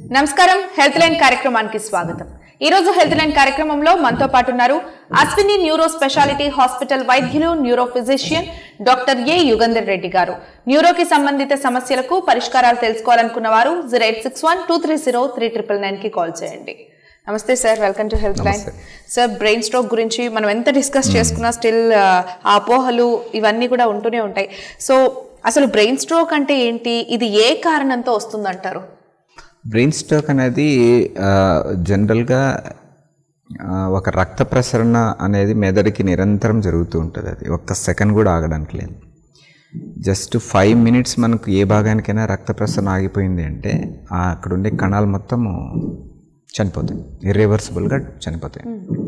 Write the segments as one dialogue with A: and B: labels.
A: నమస్కారం health line కార్యక్రమానికి స్వాగతం ఈ రోజు హెల్త్ లైన్ కార్యక్రమంలో మనతో పాటు ఉన్నారు అశ్విని న్యూరో స్పెషాలిటీ హాస్పిటల్ వైద్యులు neuro physician doctor A Yugandhar Reddy garu న్యూరోకి సంబంధిత సమస్యలకు పరిష్కారాలు తెలుసుకోవాలనుకున్న వారు zero eight six one two three zero three triple nine కి కాల్ చేయండి నమస్తే sir welcome to health line sir brain stroke గురించి మనం ఎంత డిస్కస్ చేసుకున్నా స్టిల్ ఆ అపోహలు ఇవన్నీ కూడా ఉంటూనే ఉంటాయి సో అసలు బ్రెయిన్ స్ట్రోక్ అంటే ఏంటి ఇది ఏ కారణంతో వస్తుందంటారు
B: బ్రెయిన్ స్ట్రోక్ అనేది ఆ, జనరల్గా ఆ, ఒక రక్త ప్రసరణ అనేది మెదడుకి నిరంతరం జరుగుతూ ఉంటుంది అది ఒక్క సెకండ్ కూడా ఆగడానికి లేదు జస్ట్ ఫైవ్ మినిట్స్ మనకు ఏ భాగానికైనా రక్త ప్రసరణ ఆగిపోయింది అంటే ఆ అక్కడ ఉండే కణాలు మొత్తము చనిపోతాయి ఇర్రివర్సిబుల్గా చనిపోతాయి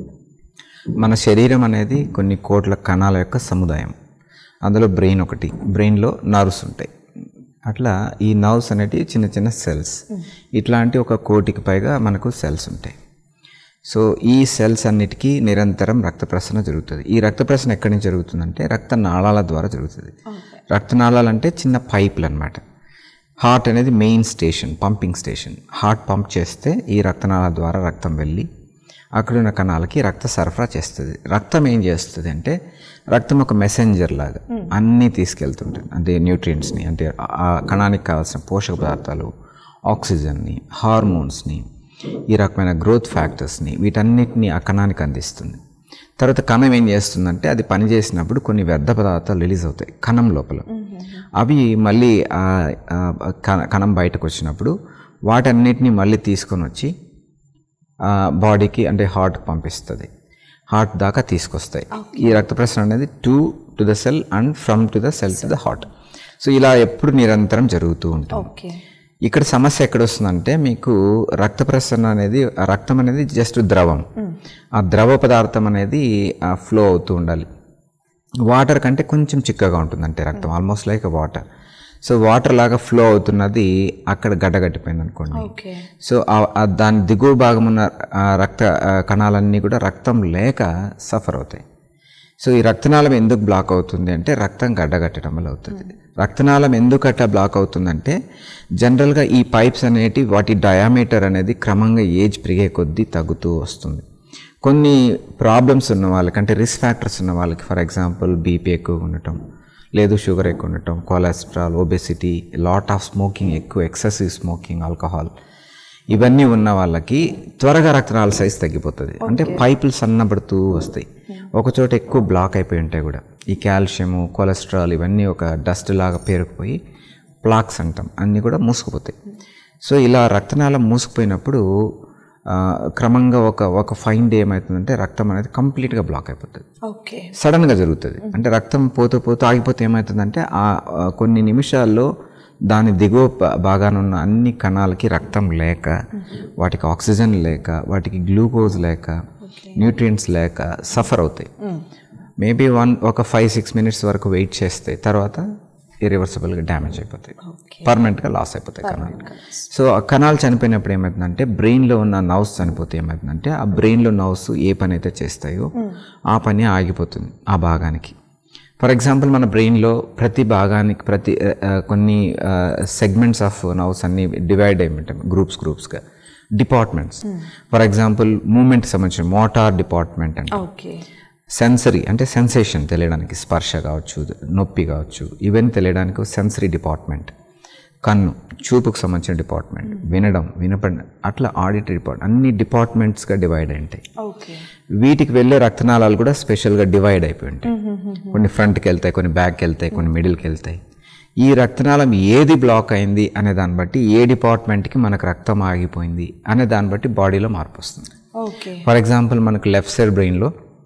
B: మన శరీరం అనేది కొన్ని కోట్ల కణాల యొక్క సముదాయం అందులో బ్రెయిన్ ఒకటి బ్రెయిన్లో నర్వ్స్ ఉంటాయి అట్లా ఈ నర్వ్స్ అనేటివి చిన్న చిన్న సెల్స్ ఇట్లాంటి ఒక కోటికి పైగా మనకు సెల్స్ ఉంటాయి సో ఈ సెల్స్ అన్నిటికీ నిరంతరం రక్త ప్రసరణ జరుగుతుంది ఈ రక్త ప్రసరణ ఎక్కడి నుంచి జరుగుతుందంటే రక్త నాళాల ద్వారా జరుగుతుంది రక్తనాళాలు అంటే చిన్న పైపులు అనమాట హార్ట్ అనేది main station pumping station heart pump చేస్తే ఈ రక్తనాళాల ద్వారా రక్తం వెళ్ళి అక్కడున్న కణాలకి రక్త సరఫరా చేస్తుంది రక్తం ఏం చేస్తుంది అంటే రక్తం ఒక మెసెంజర్ లాగా అన్నీ తీసుకెళ్తుంటుంది అంటే న్యూట్రియంట్స్ని అంటే ఆ కణానికి కావాల్సిన పోషక పదార్థాలు ఆక్సిజన్ని హార్మోన్స్ని ఈ రకమైన గ్రోత్ ఫ్యాక్టర్స్ని వీటన్నిటిని ఆ కణానికి అందిస్తుంది తర్వాత కణం ఏం చేస్తుందంటే అది పని చేసినప్పుడు కొన్ని వ్యర్థ పదార్థాలు రిలీజ్ అవుతాయి కణం లోపల అవి మళ్ళీ ఆ, ఆ, కణ- కణం బయటకు వచ్చినప్పుడు వాటన్నిటిని మళ్ళీ తీసుకొని వచ్చి బాడీకి అంటే హార్ట్కి పంపిస్తుంది హార్ట్ దాకా తీసుకొస్తాయి ఈ రక్త ప్రసరణ అనేది to to the cell and from to the cell to the heart so ఇలా ఎప్పుడు నిరంతరం జరుగుతూ ఉంటుంది
A: ఓకే
B: ఇక్కడ సమస్య ఎక్కడ వస్తుందంటే మీకు రక్త ప్రసరణ అనేది ఆ రక్తం అనేది జస్ట్ ద్రవం ఆ ద్రవ పదార్థం అనేది ఫ్లో అవుతూ ఉండాలి వాటర్ కంటే కొంచెం చిక్కగా ఉంటుంది అంటే రక్తం almost like water so water లాగా ఫ్లో అవుతున్నది అక్కడ గడ్డగట్టిపోయింది అనుకోండి
A: ఓకే
B: సో ఆ- ఆ దాని దిగువ భాగం ఉన్న ఆ రక్త ఆ కణాలన్నీ కూడా రక్తం లేక సఫర్ అవుతాయి సో ఈ రక్తనాళం ఎందుకు బ్లాక్ అవుతుంది అంటే రక్తం గడ్డగట్టడం వల్ల అవుతుంది రక్తనాళం ఎందుకు అట్లా బ్లాక్ అవుతుందంటే జనరల్గా ఈ పైప్స్ అనేటి వాటి డయామీటర్ అనేది క్రమంగా ఏజ్ పెరిగే కొద్దీ తగ్గుతూ వస్తుంది కొన్ని ప్రాబ్లమ్స్ ఉన్న వాళ్ళకి అంటే రిస్క్ ఫ్యాక్టర్స్ ఉన్న వాళ్ళకి ఫర్ ఎగ్జాంపుల్ బీపీ ఎక్కువ ఉండటం లేదు షుగర్ ఎక్కువ ఉండటం cholesterol obesity lot of smoking ఎక్కువ ఎక్సెసివ్ స్మోకింగ్ ఆల్కహాల్ ఇవన్నీ ఉన్న వాళ్ళకి త్వరగా రక్తనాళ సైజ్ తగ్గిపోతుంది అంటే పైపులు సన్నబడుతూ వస్తాయి ఒక చోట ఎక్కువ బ్లాక్ అయిపోయి ఉంటాయి కూడా ఈ కాల్షియము కొలెస్ట్రాల్ ఇవన్నీ ఒక డస్ట్ లాగా పేరుకుపోయి ప్లాక్స్ అంటాం అన్నీ కూడా మూసుకుపోతాయి సో ఇలా రక్తనాళం మూసుకుపోయినప్పుడు ఆ, క్రమంగా ఒక ఒక ఫైన్ డే ఏమవుతుందంటే రక్తం అనేది కంప్లీట్గా బ్లాక్ అయిపోతుంది
A: ఓకే
B: సడన్గా జరుగుతుంది అంటే రక్తం పోతూ పోతూ ఆగిపోతే ఏమవుతుందంటే ఆ ఆ కొన్ని నిమిషాల్లో దాని దిగువ ప- భాగాన ఉన్న అన్ని కణాలకి రక్తం లేక వాటికి ఆక్సిజన్ లేక వాటికి గ్లూకోజ్ లేక న్యూట్రియంట్స్ లేక సఫర్ అవుతాయి మేబీ వన్ ఒక ఫైవ్ సిక్స్ మినిట్స్ వరకు వెయిట్ చేస్తే తర్వాత ఇరివర్సిబుల్గా డ్యామేజ్ అయిపోతాయి పర్మనెంట్గా లాస్ అయిపోతాయి కణాలు సో ఆ కణాలు చనిపోయినప్పుడు ఏమవుతుందంటే బ్రెయిన్లో ఉన్న నర్వ్స్ చనిపోతే ఏమవుతుందంటే ఆ బ్రెయిన్లో నర్వ్స్ ఏ పని అయితే చేస్తాయో ఆ పని ఆగిపోతుంది ఆ భాగానికి ఫర్ ఎగ్జాంపుల్ మన బ్రెయిన్లో ప్రతి భాగానికి ప్రతి ఆ, ఆ, కొన్ని సెగ్మెంట్స్ ఆఫ్ నర్వ్స్ అన్ని డివైడ్ అయి ఉంటాయి గ్రూప్స్ గ్రూప్స్గా డిపార్ట్మెంట్స్ ఫర్ ఎగ్జాంపుల్ మూమెంట్ సంబంధించిన మోటార్ డిపార్ట్మెంట్ అంటే
A: ఓకే
B: సెన్సరీ అంటే సెన్సేషన్ తెలియడానికి స్పర్శ కావచ్చు నొప్పి కావచ్చు ఇవన్నీ తెలియడానికి సెన్సరీ డిపార్ట్మెంట్ కన్ను చూపుకు సంబంధించిన డిపార్ట్మెంట్ వినడం వినపడ అట్లా ఆడిటరీ డిపార్ట్ అన్ని డిపార్ట్మెంట్స్గా డివైడ్ అయి ఉంటాయి
A: ఓకే
B: వీటికి వెళ్ళే రక్తనాళాలు కూడా స్పెషల్గా డివైడ్ అయిపోయి ఉంటాయి కొన్ని ఫ్రంట్కి వెళ్తాయి కొన్ని బ్యాక్కి వెళ్తాయి కొన్ని మిడిల్కి వెళ్తాయి ఈ రక్తనాళం ఏది బ్లాక్ అయింది అనే దాన్ని బట్టి ఏ డిపార్ట్మెంట్కి మనకు రక్తం ఆగిపోయింది అనే దాన్ని బట్టి బాడీలో మార్పు వస్తుంది
A: ఓకే
B: ఫర్ ఎగ్జాంపుల్ మనకు లెఫ్ట్ సైడ్ బ్రెయిన్లో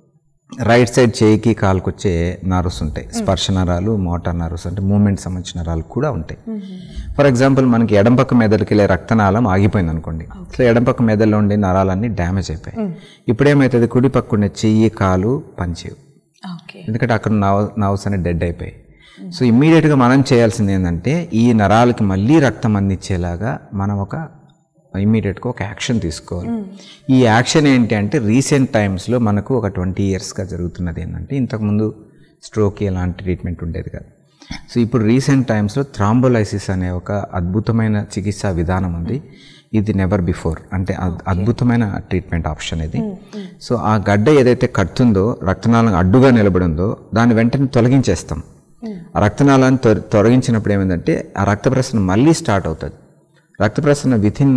B: రైట్ సైడ్ చేయికి కాలుకు వచ్చే నర్వ్స్ ఉంటాయి స్పర్శ నరాలు మోటార్ నర్వ్స్ అంటే మూమెంట్ సంబంధించిన నరాలు కూడా ఉంటాయి ఫర్ ఎగ్జాంపుల్ మనకి ఎడం పక్క మెదడుకి వెళ్ళే రక్తనాళం ఆగిపోయింది అనుకోండి సో ఎడం పక్క మెదడులో ఉండే నరాలన్నీ డ్యామేజ్ అయిపోయాయి ఇప్పుడు ఏమవుతుంది కుడి పక్క ఉండే చెయ్యి కాలు పనిచేయవు
A: ఓకే
B: ఎందుకంటే అక్కడ నవ్ నర్వ్స్ అనేవి డెడ్ అయిపోయాయి సో ఇమ్మీడియట్గా మనం చేయాల్సింది ఏంటంటే ఈ నరాలకి మళ్ళీ రక్తం అందించేలాగా మనం ఒక ఇమ్మీడియట్గా ఒక యాక్షన్ తీసుకోవాలి ఈ యాక్షన్ ఏంటి అంటే రీసెంట్ టైమ్స్లో మనకు ఒక ట్వంటీ ఇయర్స్గా జరుగుతున్నది ఏంటంటే ఇంతకుముందు స్ట్రోక్ ఎలాంటి ట్రీట్మెంట్ ఉండేది కాదు సో ఇప్పుడు రీసెంట్ టైమ్స్లో థ్రాంబోలైసిస్ అనే ఒక అద్భుతమైన చికిత్సా విధానం ఉంది ఇది నెవర్ బిఫోర్ అంటే అద్- అద్భుతమైన ట్రీట్మెంట్ ఆప్షన్ ఇది సో ఆ గడ్డ ఏదైతే కడుతుందో రక్తనాళం అడ్డుగా నిలబడిందో దాన్ని వెంటనే తొలగించేస్తాం ఆ రక్తనాళాన్ని తొ- తొలగించినప్పుడు ఏమైందంటే ఆ రక్త ప్రసరణ మళ్ళీ స్టార్ట్ అవుతుంది రక్త ప్రసరణ వితిన్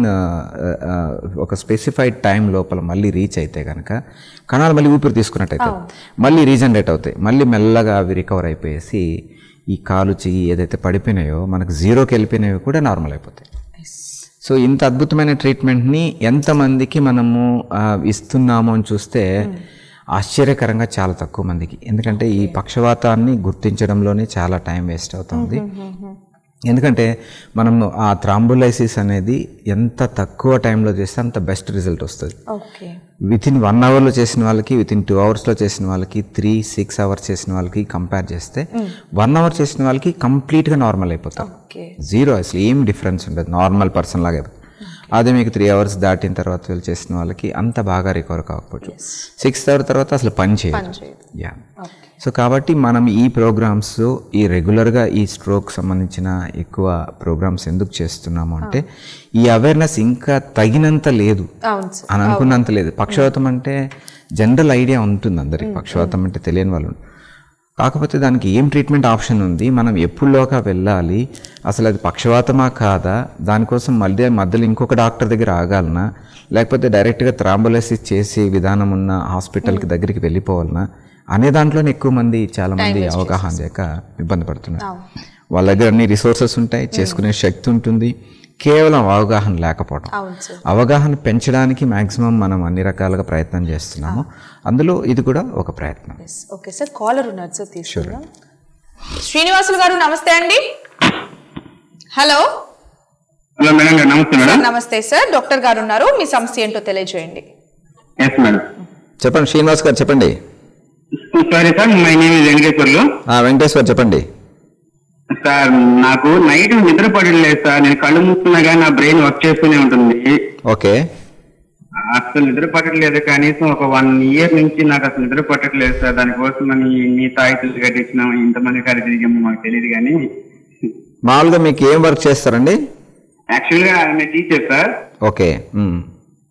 B: ఒక స్పెసిఫైడ్ టైం లోపల మళ్ళీ రీచ్ అయితే కనుక కణాలు మళ్ళీ ఊపిరి తీసుకున్నట్టు అవుతాయి మళ్ళీ రీజనరేట్ అవుతాయి మళ్ళీ మెల్లగా అవి రికవర్ అయిపోయేసి ఈ కాలు చెయ్యి ఏదైతే పడిపోయినాయో మనకు జీరోకి వెళ్ళిపోయినాయో కూడా నార్మల్ అయిపోతాయి సో ఇంత అద్భుతమైన ట్రీట్మెంట్ని ఎంతమందికి మనము ఆ, ఇస్తున్నాము అని చూస్తే ఆశ్చర్యకరంగా చాలా తక్కువ మందికి ఎందుకంటే ఈ పక్షవాతాన్ని గుర్తించడంలోనే చాలా టైం వేస్ట్ అవుతుంది ఎందుకంటే మనం ఆ థ్రాంబులైసిస్ అనేది ఎంత తక్కువ టైంలో చేస్తే అంత బెస్ట్ రిజల్ట్ వస్తుంది
A: ఓకే
B: విత్ ఇన్ వన్ అవర్లో చేసిన వాళ్ళకి విత్ ఇన్ టూ అవర్స్లో చేసిన వాళ్ళకి త్రీ సిక్స్ అవర్స్ చేసిన వాళ్ళకి కంపేర్ చేస్తే వన్ అవర్ చేసిన వాళ్ళకి కంప్లీట్గా నార్మల్ అయిపోతారు
A: ఓకే
B: జీరో అసలు ఏం డిఫరెన్స్ ఉండదు నార్మల్ పర్సన్ లాగే అదే మీకు త్రీ అవర్స్ దాటిన తర్వాత వీళ్ళు చేసిన వాళ్ళకి అంత బాగా రికవర్ కాకపోవచ్చు సిక్స్ అవర్ తర్వాత అసలు పని చేయదు యా సో కాబట్టి మనం ఈ ప్రోగ్రామ్స్ ఈ రెగ్యులర్గా ఈ స్ట్రోక్ సంబంధించిన ఎక్కువ ప్రోగ్రామ్స్ ఎందుకు చేస్తున్నాము అంటే ఈ అవేర్నెస్ ఇంకా తగినంత లేదు
A: అవును సార్
B: అని అనుకున్నంత లేదు పక్షవాతం అంటే జనరల్ ఐడియా ఉంటుంది అందరికి పక్షవాతం అంటే తెలియని వాళ్ళు కాకపోతే దానికి ఏం ట్రీట్మెంట్ ఆప్షన్ ఉంది మనం ఎప్పుడులోగా వెళ్ళాలి అసలు అది పక్షవాతమా కాదా దానికోసం మళ్ళీ మధ్యలో ఇంకొక డాక్టర్ దగ్గర ఆగాలనా లేకపోతే డైరెక్ట్గా థ్రాంబోలైసిస్ చేసే విధానం ఉన్న హాస్పిటల్కి దగ్గరికి వెళ్ళిపోవాలనా అనే దాంట్లోనే ఎక్కువ మంది చాలా మంది అవగాహన లేక ఇబ్బంది పడుతున్నారు వాళ్ళ దగ్గర అన్ని రిసోర్సెస్ ఉంటాయి చేసుకునే శక్తి ఉంటుంది కేవలం అవగాహన లేకపోవడం
A: అవును సార్
B: అవగాహన పెంచడానికి మాక్సిమం మనం అన్ని రకాలుగా ప్రయత్నం చేస్తున్నాము అందులో ఇది కూడా ఒక ప్రయత్నం
A: ఓకే సార్ కాలర్ ఉన్నారు సార్ తీసుకుందాం శ్రీనివాసులు గారు నమస్తే అండి హలో
C: హలో మేడం గారు నమస్తే మేడం
A: నమస్తే సార్ డాక్టర్ గారు ఉన్నారు మీ సమస్య ఏంటో తెలియజేయండి
C: ఎస్ మేడం
B: చెప్పండి శ్రీనివాస్ గారు చెప్పండి
C: sorry sir my name is Venkateswarlu
B: ఆ, వెంకటేశ్వర్ చెప్పండి
C: సార్ నాకు నైట్ నిద్ర పడలేదు సార్ నేను కళ్ళు మూస్తున్నా కానీ నా బ్రెయిన్ వర్క్ చేస్తూనే ఉంటుంది
B: ఓకే
C: అసలు నిద్ర పట్టట్లేదు కనీసం ఒక వన్ ఇయర్ నుంచి నాకు అసలు నిద్ర పట్టట్లేదు సార్ దానికోసం మనం ఇన్ని తాయితులు కట్టించినాం ఇంతమంది కాదు తిరిగాము మాకు తెలియదు కానీ
B: మామూలుగా మీకు ఏం వర్క్ చేస్తారండి
C: యాక్చువల్ గా నేను టీచర్ సార్
B: ఓకే మ్మ్.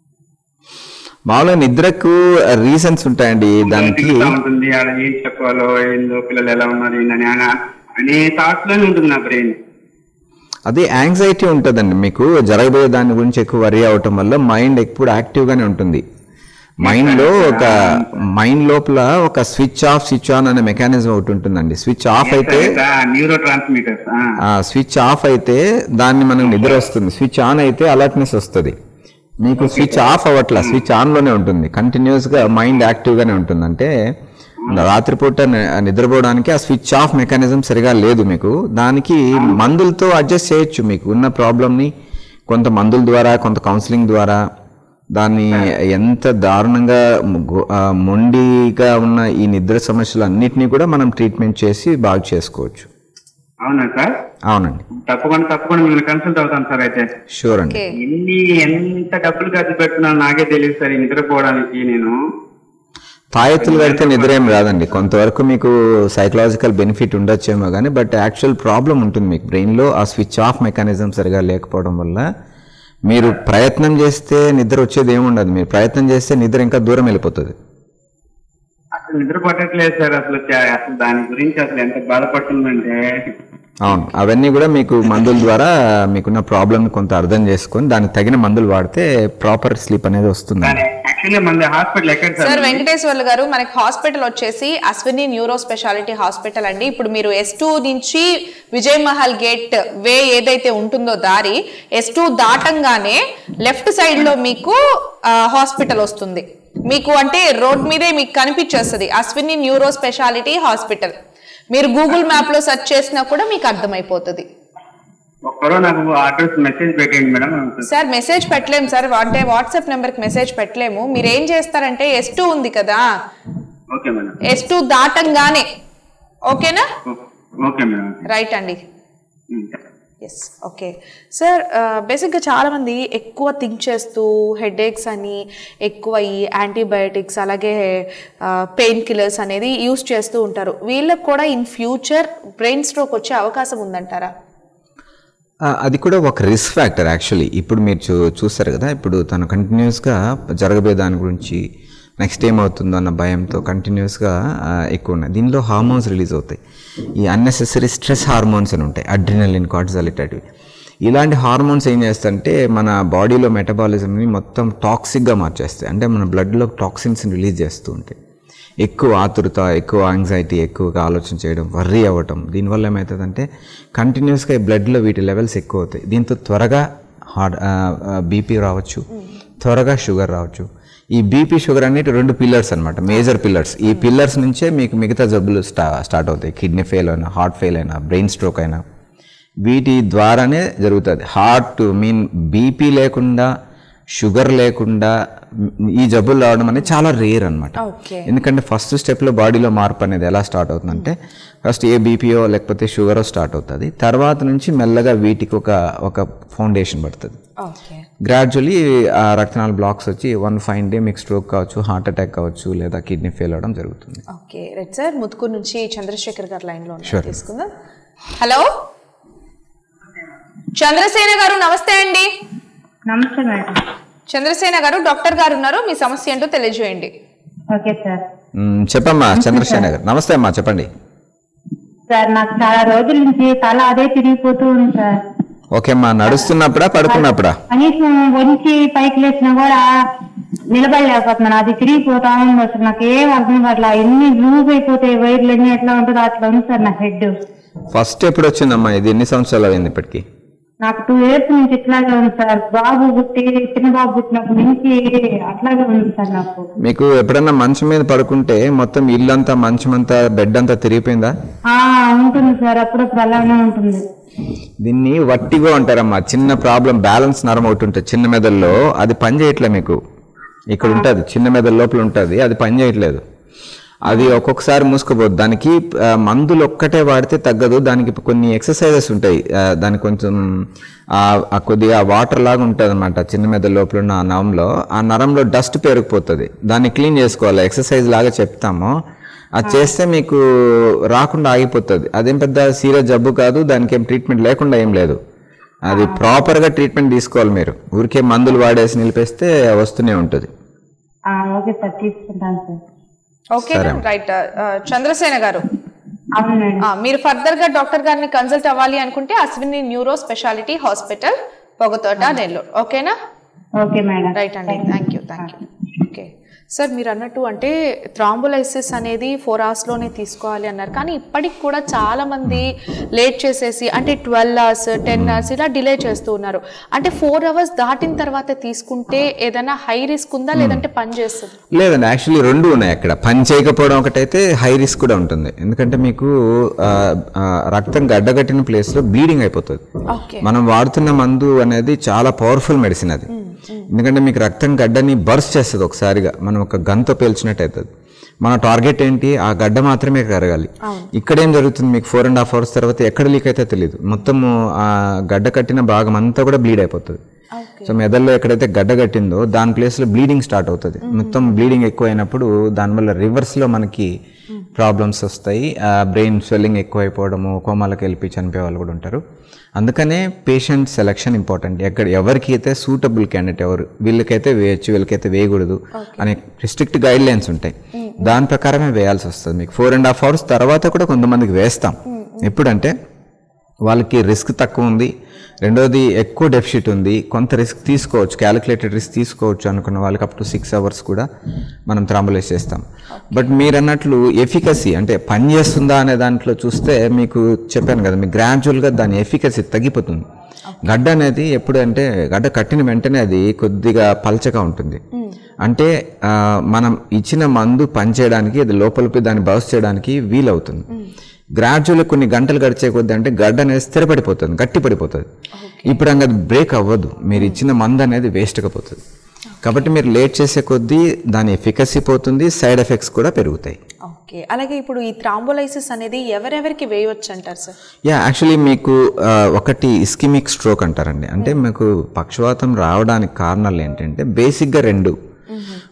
B: మామూలుగా నిద్రకు రీజన్స్ ఉంటాయండి దానికి
C: తిరుగుతా ఉంటుంది ఆడ ఏం చెప్పాలో ఏందో పిల్లలు ఎలా ఉన్నారు ఏందని అన- అనే థాట్స్ లోనే ఉంటుంది నా బ్రెయిన్
B: అది యాంగ్జైటీ ఉంటుందండి మీకు జరగబోయే దాని గురించి ఎక్కువ వరి అవటం వల్ల మైండ్ ఎప్పుడు యాక్టివ్గానే ఉంటుంది మైండ్లో ఒక మైండ్ లోపల ఒక స్విచ్ ఆఫ్ స్విచ్ ఆన్ అనే మెకానిజం ఒకటి ఉంటుందండి స్విచ్ ఆఫ్ అయితే
C: న్యూరో ట్రాన్స్మిటర్స్
B: ఆ స్విచ్ ఆఫ్ అయితే దాన్ని మనకు నిద్ర వస్తుంది స్విచ్ ఆన్ అయితే అలర్ట్నెస్ వస్తుంది మీకు స్విచ్ ఆఫ్ అవ్వట్లా స్విచ్ ఆన్లోనే ఉంటుంది కంటిన్యూస్గా మైండ్ యాక్టివ్గానే ఉంటుంది అంటే రాత్రిపూట ని- నిద్రపోవడానికి ఆ స్విచ్ ఆఫ్ మెకానిజం సరిగా లేదు మీకు దానికి మందులతో అడ్జస్ట్ చేయొచ్చు మీకు ఉన్న ప్రాబ్లమ్ని కొంత మందుల ద్వారా కొంత కౌన్సిలింగ్ ద్వారా దాన్ని ఎంత దారుణంగా గు- ఆ, మొండిగా ఉన్న ఈ నిద్ర సమస్యలు అన్నిటినీ కూడా మనం ట్రీట్మెంట్ చేసి బాగు చేసుకోవచ్చు
C: అవునా సార్
B: అవునండి
C: తప్పకుండా తప్పకుండా మిమ్మల్ని కన్సల్ట్ అవుతాను సార్ అయితే
B: షూర్ అండి
A: ఓకే
C: ఎన్ని ఎంత డబ్బులు ఖర్చు పెడుతున్నాను నాకే తెలియదు సార్ ఈ నిద్రపోవడానికి నేను
B: తాయెత్తులు కడితే నిద్ర ఏం రాదండి కొంతవరకు మీకు సైకలాజికల్ బెనిఫిట్ ఉండొచ్చేమో కానీ బట్ యాక్చువల్ ప్రాబ్లం ఉంటుంది మీకు బ్రెయిన్లో ఆ స్విచ్ ఆఫ్ మెకానిజం సరిగా లేకపోవడం వల్ల మీరు ప్రయత్నం చేస్తే నిద్ర వచ్చేది ఏముండదు మీరు ప్రయత్నం చేస్తే నిద్ర ఇంకా దూరం వెళ్ళిపోతుంది
C: అసలు నిద్ర పట్టట్లేదు సార్ అసలు చా- అసలు దాని గురించి అసలు ఎంత బాధపడుతుందంటే
B: అవును అవన్నీ కూడా మీకు మందుల ద్వారా మీకున్న ప్రాబ్లమ్ కొంత అర్థం చేసుకొని దానికి తగిన మందులు వాడితే ప్రాపర్ స్లీప్ అనేది వస్తుంది
C: యాక్చువల్లీ మన హాస్పిటల్ ఎక్కడ
A: సార్
C: సార్
A: వెంకటేశ్వర్లు గారు మనకి హాస్పిటల్ వచ్చేసి అశ్విని న్యూరో స్పెషాలిటీ హాస్పిటల్ అండి ఇప్పుడు మీరు ఎస్ టూ నుంచి విజయ్ మహల్ గేట్ వే ఏదైతే ఉంటుందో దారి ఎస్ టూ దాటంగానే లెఫ్ట్ సైడ్ లో మీకు హాస్పిటల్ వస్తుంది మీకు అంటే రోడ్ మీదే మీకు కనిపించేస్తుంది అశ్విని న్యూరో స్పెషాలిటీ హాస్పిటల్ మీరు గూగుల్ మ్యాప్ లో సెర్చ్ చేసినా కూడా మీకు అర్థమైపోతుంది
C: ఒక్కరో నాకు అడ్రస్ మెసేజ్ పెట్టండి మేడం
A: సార్ మెసేజ్ పెట్టలేము సార్ అంటే వాట్సాప్ నెంబర్కి మెసేజ్ పెట్టలేము మీరు ఏం చేస్తారంటే ఎస్ టూ ఉంది కదా
C: ఓకే మేడం
A: ఎస్ టూ దాటంగానే ఓకేనా
C: ఓకే మేడం
A: రైట్ అండి ఎస్ ఓకే సార్ బేసిక్గా చాలామంది ఎక్కువ థింక్ చేస్తూ హెడేక్స్ అని ఎక్కువ ఈ యాంటీబయాటిక్స్ అలాగే పెయిన్ కిల్లర్స్ అనేది యూస్ చేస్తూ ఉంటారు వీళ్ళకి కూడా ఇన్ ఫ్యూచర్ బ్రెయిన్ స్ట్రోక్ వచ్చే అవకాశం ఉందంటారా
B: ఆ, అది కూడా ఒక రిస్క్ ఫ్యాక్టర్ యాక్చువల్లీ ఇప్పుడు మీరు చూ చూస్తారు కదా ఇప్పుడు తను కంటిన్యూస్గా జరగబోయే దాని గురించి నెక్స్ట్ ఏమవుతుందో అన్న భయంతో కంటిన్యూస్గా ఎక్కువ ఉన్నాయి దీనిలో హార్మోన్స్ రిలీజ్ అవుతాయి ఈ అన్నెసెసరీ స్ట్రెస్ హార్మోన్స్ అని ఉంటాయి అడ్రినలిన్ కార్టిజాల్ ఇట్లాంటివి ఇలాంటి హార్మోన్స్ ఏం చేస్తాయంటే మన బాడీలో మెటబాలిజంని మొత్తం టాక్సిక్గా మార్చేస్తాయి అంటే మన బ్లడ్లో టాక్సిన్స్ని రిలీజ్ చేస్తూ ఉంటాయి ఎక్కువ ఆతురత ఎక్కువ యాంగ్జైటీ ఎక్కువగా ఆలోచన చేయడం వర్రీ అవ్వటం దీనివల్ల ఏమవుతుందంటే కంటిన్యూస్గా ఈ బ్లడ్లో వీటి లెవెల్స్ ఎక్కువ అవుతాయి దీంతో త్వరగా హార్ట్ బీపీ రావచ్చు త్వరగా షుగర్ రావచ్చు ఈ బీపీ షుగర్ అనేటి రెండు పిల్లర్స్ అనమాట మేజర్ పిల్లర్స్ ఈ పిల్లర్స్ నుంచే మీకు మిగతా జబ్బులు స్టా స్టార్ట్ అవుతాయి కిడ్నీ ఫెయిల్ అయినా హార్ట్ ఫెయిల్ అయినా బ్రెయిన్ స్ట్రోక్ అయినా వీటి ద్వారానే జరుగుతుంది హార్ట్ మీన్ బీపీ లేకుండా షుగర్ లేకుండా ఈ జబ్బులు రావడం అనేది చాలా రేర్ అనమాట
A: ఓకే
B: ఎందుకంటే ఫస్ట్ స్టెప్లో బాడీలో మార్పు అనేది ఎలా స్టార్ట్ అవుతుందంటే ఫస్ట్ ఏ బీపీఓ లేకపోతే షుగరో స్టార్ట్ అవుతుంది తర్వాత నుంచి మెల్లగా వీటికి ఒక ఒక ఫౌండేషన్ పడుతుంది
A: ఓకే
B: గ్రాడ్యువలీ ఆ రక్తనాళ బ్లాక్స్ వచ్చి వన్ ఫైన్ డే మీకు స్ట్రోక్ కావచ్చు హార్ట్ అటాక్ కావచ్చు లేదా కిడ్నీ ఫెయిల్ అవడం జరుగుతుంది
A: ఓకే రైట్ సార్ ముత్తుకూరు నుంచి చంద్రశేఖర్ గారు లైన్ లో ఉన్నారు.
B: Sure.
A: తీసుకుందాం హలో చంద్రసేన గారు నమస్తే అండి
D: నమస్తే మేడం
A: చంద్రసేన గారు డాక్టర్ గారు ఉన్నారు మీ సమస్య ఏంటో తెలియజేయండి
D: ఓకే సార్
B: మ్, చెప్పమ్మా చంద్రశేఖర్ గారు నమస్తే అమ్మా చెప్పండి
D: సార్ నాకు చాలా రోజుల నుంచి తల అదే తిరిగిపోతూ ఉంది సార్
B: ఓకే అమ్మా నడుస్తున్నప్పుడా పడుకున్నప్పుడా
D: కనీసం వంచి పైకి లేచినా కూడా నిలబడలేకపోతున్నాను అది తిరిగిపోతా ఉంది అసలు నాకు ఏం అర్థం కావట్లా ఎన్ని లూజ్ అయిపోతాయి వైర్లు అన్ని ఎట్లా ఉంటుందో అట్లా ఉంది సార్ నా హెడ్
B: ఫస్ట్ ఎప్పుడు వచ్చిందమ్మా ఇది ఎన్ని సంవత్సరాలు అయింది ఇప్పటికి
D: నాకు టూ ఇయర్స్ నుంచి ఇట్లాగే ఉంది సార్ బాబు పుట్టి చిన్న బాబు పుట్టినప్పటి నుంచి అట్లాగే ఉంది సార్ నాకు
B: మీకు ఎప్పుడన్నా మంచం మీద పడుకుంటే మొత్తం ఇల్లంతా మంచం అంతా బెడ్ అంతా తిరిగిపోయిందా
D: ఆ ఉంటుంది సార్ అప్పుడప్పుడు అలానే ఉంటుంది
B: దీన్ని వట్టిగో అంటారమ్మా చిన్న ప్రాబ్లం బ్యాలెన్స్ నరం ఒకటి ఉంటుంది చిన్న మెదడులో అది పని చేయట్లే మీకు ఇక్కడ ఉంటుంది చిన్న మెదడు లోపల ఉంటుంది అది పని చేయట్లేదు అది ఒక్కొక్కసారి మూసుకుపోద్ది దానికి ఆ, మందులు ఒక్కటే వాడితే తగ్గదు దానికి కొన్ని ఎక్సర్సైజెస్ ఉంటాయి ఆ, దానికి కొంచెం ఆ ఆ కొద్దిగా వాటర్ లాగా ఉంటుంది అనమాట చిన్న మెదడు లోపల ఉన్న ఆ నరంలో ఆ నరంలో డస్ట్ పేరుకుపోతుంది దాన్ని క్లీన్ చేసుకోవాలి ఎక్సర్సైజ్ లాగా చెప్తాము అది చేస్తే మీకు రాకుండా ఆగిపోతుంది అదేం పెద్ద సీరియస్ జబ్బు కాదు దానికి ఏం ట్రీట్మెంట్ లేకుండా ఏం లేదు అది ప్రాపర్గా ట్రీట్మెంట్ తీసుకోవాలి మీరు ఊరికే మందులు వాడేసి నిలిపేస్తే వస్తూనే ఉంటుంది
D: ఆ, ఓకే సార్ తీసుకుంటాను sir
A: okay right Chandrasena garu
D: అవును మేడం
A: ఆ, మీరు ఫర్దర్ గా డాక్టర్ గారిని కన్సల్ట్ అవ్వాలి అనుకుంటే Ashwini neuro speciality hospital Pogathota Nellore ఓకేనా
D: ఓకే మేడం
A: రైట్ అండి thank you thank you okay sir మీరు అన్నట్టు అంటే థ్రాంబోలైసిస్ అనేది ఫోర్ అవర్స్లోనే తీసుకోవాలి అన్నారు కానీ ఇప్పటికి కూడా చాలా మంది లేట్ చేసేసి అంటే ట్వెల్వ్ అవర్స్ టెన్ అవర్స్ ఇలా డిలే చేస్తూ ఉన్నారు అంటే ఫోర్ అవర్స్ దాటిన తర్వాత తీసుకుంటే ఏదైనా హై రిస్క్ ఉందా లేదంటే పని చేస్తుంది
B: లేదండి యాక్చువల్లీ రెండు ఉన్నాయి అక్కడ పని చేయకపోవడం ఒకటైతే హై రిస్క్ కూడా ఉంటుంది ఎందుకంటే మీకు ఆ, ఆ, రక్తం గడ్డగట్టిన ప్లేస్లో బ్లీడింగ్ అయిపోతుంది
A: ఓకే
B: మనం వాడుతున్న మందు అనేది చాలా పవర్ఫుల్ మెడిసిన్ అది ఎందుకంటే మీకు రక్తం గడ్డని బర్స్ట్ చేస్తుంది ఒకసారిగా మనం ఒక గన్తో పేల్చినట్టు అవుతుంది మన టార్గెట్ ఏంటి ఆ గడ్డ మాత్రమే కరగాలి ఇక్కడ ఏం జరుగుతుంది మీకు ఫోర్ అండ్ హాఫ్ అవర్స్ తర్వాత ఎక్కడ లీక్ అయితే తెలియదు మొత్తము ఆ గడ్డ కట్టిన భాగం అంతా కూడా బ్లీడ్ అయిపోతుంది సో మెదడులో ఎక్కడైతే గడ్డ కట్టిందో దాని ప్లేస్లో బ్లీడింగ్ స్టార్ట్ అవుతుంది మొత్తం బ్లీడింగ్ ఎక్కువ అయినప్పుడు దానివల్ల రివర్స్లో మనకి ప్రాబ్లమ్స్ వస్తాయి బ్రెయిన్ స్వెల్లింగ్ ఎక్కువ అయిపోవడము కోమాలకు వెళ్ళి చనిపోయే వాళ్ళు కూడా ఉంటారు అందుకనే పేషెంట్ సెలక్షన్ ఇంపార్టెంట్ ఎక్కడ ఎవరికి అయితే సూటబుల్ క్యాండిడేట్ ఎవరు వీళ్ళకైతే వేయచ్చు వీళ్ళకైతే వేయకూడదు అనే స్ట్రిక్ట్ గైడ్ లైన్స్ ఉంటాయి దాని ప్రకారమే వేయాల్సి వస్తుంది మీకు ఫోర్ అండ్ హాఫ్ అవర్స్ తర్వాత కూడా కొంతమందికి వేస్తాం ఎప్పుడంటే వాళ్ళకి రిస్క్ తక్కువ ఉంది రెండోది ఎక్కువ డెఫిషిట్ ఉంది కొంత రిస్క్ తీసుకోవచ్చు క్యాలిక్యులేటెడ్ రిస్క్ తీసుకోవచ్చు అనుకున్న వాళ్ళకి అప్ టు సిక్స్ అవర్స్ కూడా మనం థ్రాంబులైజ్ చేస్తాం బట్ మీరు అన్నట్లు ఎఫికసీ అంటే పని చేస్తుందా అనే దాంట్లో చూస్తే మీకు చెప్పాను కదా మీకు గ్రాడ్యువల్గా దాని ఎఫికసీ తగ్గిపోతుంది గడ్డ అనేది ఎప్పుడు అంటే గడ్డ కట్టిన వెంటనే అది కొద్దిగా పల్చగా ఉంటుంది అంటే ఆ, మనం ఇచ్చిన మందు పనిచేయడానికి అది లోపలికి దాన్ని బౌస్ చేయడానికి వీలవుతుంది గ్రాడ్యువల్ కొన్ని గంటలు గడిచే కొద్ది అంటే గడ్డ అనేది స్థిరపడిపోతుంది గట్టి పడిపోతుంది ఇప్పుడు అంగ అది బ్రేక్ అవ్వదు మీరు ఇచ్చిన మందు అనేది వేస్ట్గా పోతుంది కాబట్టి మీరు లేట్ చేసే కొద్దీ దాని ఎఫికసీ పోతుంది సైడ్ ఎఫెక్ట్స్ కూడా పెరుగుతాయి
A: ఓకే అలాగే ఇప్పుడు ఈ థ్రాంబోలైసిస్ అనేది ఎవరెవరికి వేయవచ్చు అంటారు సార్
B: యా యాక్చువల్లీ మీకు ఆ, ఒకటి ఇస్కిమిక్ స్ట్రోక్ అంటారండి అంటే మీకు పక్షవాతం రావడానికి కారణాలు ఏంటంటే బేసిక్గా రెండు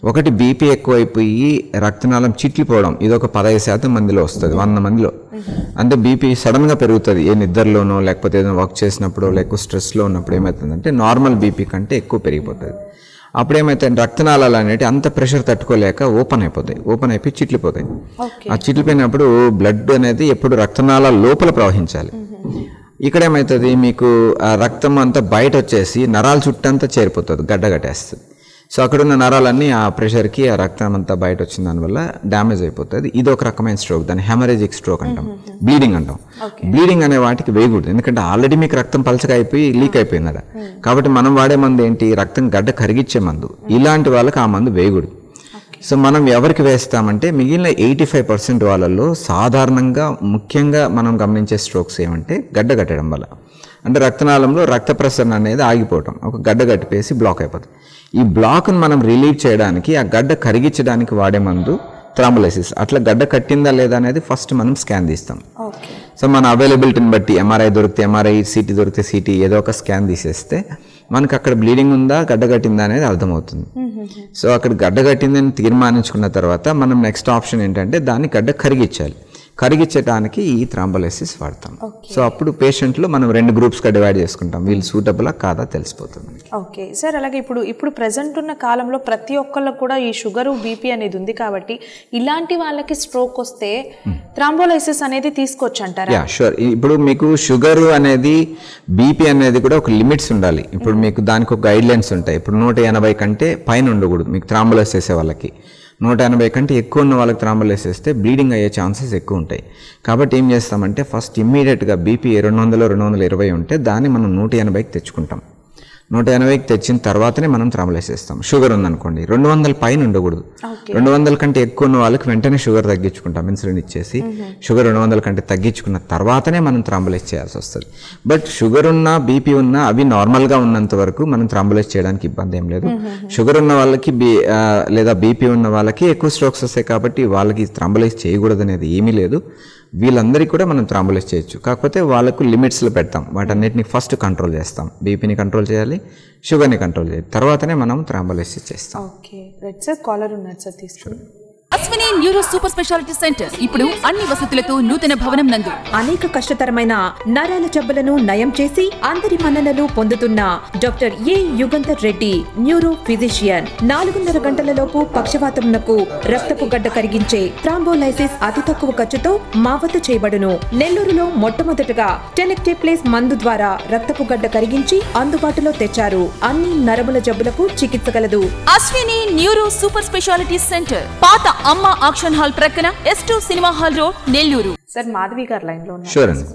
B: ఒకటి బీపీ ఎక్కువైపోయి రక్తనాళం చిట్లిపోవడం ఇది ఒక పదహైదు శాతం మందిలో వస్తుంది వంద మందిలో అంటే బీపీ సడన్గా పెరుగుతుంది ఏ నిద్రలోనో లేకపోతే ఏదైనా వర్క్ చేసినప్పుడు లేకపోతే స్ట్రెస్లో ఉన్నప్పుడు ఏమవుతుందంటే నార్మల్ బీపీ కంటే ఎక్కువ పెరిగిపోతుంది అప్పుడు ఏమైతే రక్తనాళాలు అనేవి అంత ప్రెషర్ తట్టుకోలేక ఓపెన్ అయిపోతాయి ఓపెన్ అయిపోయి చిట్లిపోతాయి ఆ చిట్లిపోయినప్పుడు బ్లడ్ అనేది ఎప్పుడు రక్తనాళాల లోపల ప్రవహించాలి ఇక్కడ ఏమవుతుంది మీకు ఆ రక్తం అంతా బయట వచ్చేసి నరాల చుట్టంతా చేరిపోతుంది గడ్డ కట్టేస్తుంది సో అక్కడ ఉన్న నరాలన్నీ ఆ ప్రెషర్కి ఆ రక్తం అంతా బయట వచ్చిన దానివల్ల డ్యామేజ్ అయిపోతుంది ఇది ఒక రకమైన స్ట్రోక్ దాన్ని హెమరేజిక్ స్ట్రోక్ అంటాం బ్లీడింగ్ అంటాం బ్లీడింగ్ అనే వాటికి వేయకూడదు ఎందుకంటే ఆల్రెడీ మీకు రక్తం పలచగా అయిపోయి లీక్ అయిపోయినారా కాబట్టి మనం వాడే మందు ఏంటి రక్తం గడ్డ కరిగించే మందు ఇలాంటి వాళ్ళకి ఆ మందు వేయకూడదు సో మనం ఎవరికి వేస్తామంటే మిగిలిన ఎయిటీ ఫైవ్ పర్సెంట్ వాళ్ళల్లో సాధారణంగా ముఖ్యంగా మనం గమనించే స్ట్రోక్స్ ఏమంటే గడ్డ కట్టడం వల్ల అంటే రక్తనాళంలో రక్త ప్రసరణ అనేది ఆగిపోవటం ఒక గడ్డ కట్టిపేసి బ్లాక్ అయిపోతుంది ఈ బ్లాక్ను మనం రిలీవ్ చేయడానికి ఆ గడ్డ కరిగించడానికి వాడే మందు థ్రాంబోలైసిస్ అట్లా గడ్డ కట్టిందా లేదా అనేది ఫస్ట్ మనం స్కాన్ తీస్తాం
A: ఓకే
B: సో మన అవైలబిలిటీని బట్టి ఎంఆర్ఐ దొరికితే ఎంఆర్ఐ సిటీ దొరికితే సిటీ ఏదో ఒక స్కాన్ తీసేస్తే మనకు అక్కడ బ్లీడింగ్ ఉందా గడ్డ కట్టిందా అనేది అర్థమవుతుంది సో అక్కడ గడ్డ కట్టిందని తీర్మానించుకున్న తర్వాత మనం నెక్స్ట్ ఆప్షన్ ఏంటంటే దాన్ని గడ్డ కరిగించాలి కరిగించడానికి ఈ థ్రాంబోలైసిస్ వాడతాం సో అప్పుడు పేషెంట్లు మనం రెండు గ్రూప్స్గా డివైడ్ చేసుకుంటాం వీళ్ళు సూటబులా కాదా తెలిసిపోతుంది
A: ఓకే సార్ అలాగే ఇప్పుడు ఇప్పుడు ప్రజెంట్ ఉన్న కాలంలో ప్రతి ఒక్కళ్ళకు కూడా ఈ షుగరు బీపీ అనేది ఉంది కాబట్టి ఇలాంటి వాళ్ళకి స్ట్రోక్ వస్తే థ్రాంబోలైసిస్ అనేది తీసుకోవచ్చు అంటారా
B: యా షూర్ ఇప్పుడు మీకు షుగర్ అనేది బీపీ అనేది కూడా ఒక లిమిట్స్ ఉండాలి ఇప్పుడు మీకు దానికి ఒక గైడ్ లైన్స్ ఉంటాయి ఇప్పుడు నూట ఎనభై కంటే పైన ఉండకూడదు మీకు థ్రాంబులైస్ చేసే వాళ్ళకి నూట ఎనభై కంటే ఎక్కువ ఉన్న వాళ్ళకి థ్రాంబులైస్ చేస్తే బ్లీడింగ్ అయ్యే ఛాన్సెస్ ఎక్కువ ఉంటాయి కాబట్టి ఏం చేస్తామంటే ఫస్ట్ ఇమ్మీడియట్గా బీపీ రెండు వందలు రెండు వందల ఇరవై ఉంటే దాన్ని మనం నూట ఎనభైకి తెచ్చుకుంటాం నూట ఎనభైకి తెచ్చిన తర్వాతనే మనం థ్రాంబులైస్ చేస్తాం షుగర్ ఉందనుకోండి రెండు వందల పైన ఉండకూడదు రెండు వందల కంటే ఎక్కువ ఉన్న వాళ్ళకి వెంటనే షుగర్ తగ్గించుకుంటాం ఇన్సులిన్ ఇచ్చేసి షుగర్ రెండు వందల కంటే తగ్గించుకున్న తర్వాతనే మనం థ్రాంబులైజ్ చేయాల్సి వస్తుంది బట్ షుగర్ ఉన్నా బీపీ ఉన్నా అవి నార్మల్గా ఉన్నంత వరకు మనం థ్రాంబులైజ్ చేయడానికి ఇబ్బంది ఏం లేదు షుగర్ ఉన్న వాళ్ళకి బీ ఆ, లేదా బీపీ ఉన్న వాళ్ళకి ఎక్కువ స్ట్రోక్స్ వస్తాయి కాబట్టి వాళ్ళకి థ్రాంబులైజ్ చేయకూడదు అనేది ఏమీ లేదు వీళ్ళందరికీ కూడా మనం థ్రాంబులైజ్ చేయొచ్చు కాకపోతే వాళ్ళకు లిమిట్స్లో పెడతాం వాటన్నిటిని ఫస్ట్ కంట్రోల్ చేస్తాం బీపీని కంట్రోల్ చేయాలి షుగర్ని కంట్రోల్ చేయాలి తర్వాతనే మనం థ్రాంబులైజ్ చేస్తాం
A: ఓకే రైట్ సార్ కాలర్ ఉన్నారు సార్ తీసుకోండి
E: Ashwini neuro super speciality centre ఇప్పుడు అన్ని వసతులతో నూతన భవనం నందు
F: అనేక కష్టతరమైన నరాల జబ్బులను నయం చేసి అందరి మన్ననలు పొందుతున్న doctor A Yugandhar Reddy neuro physician నాలుగున్నర గంటలలోపు పక్షవాతమునకు రక్తపు గడ్డ కరిగించే థ్రాంబోలైసిస్ అతి తక్కువ ఖర్చుతో మా వద్ద చేయబడును నెల్లూరులో మొట్టమొదటగా టెనెక్టేప్లేస్ మందు ద్వారా రక్తపు గడ్డ కరిగించి అందుబాటులో తెచ్చారు అన్ని నరముల జబ్బులకు చికిత్స కలదు
E: Ashwini neuro super speciality centre పాత అమ్మ ఆక్షన్ హాల్ ప్రక్కన S two cinema hall road Nellore
A: sir Madhavi garu line లో ఉన్నారు
B: షూర్ అండి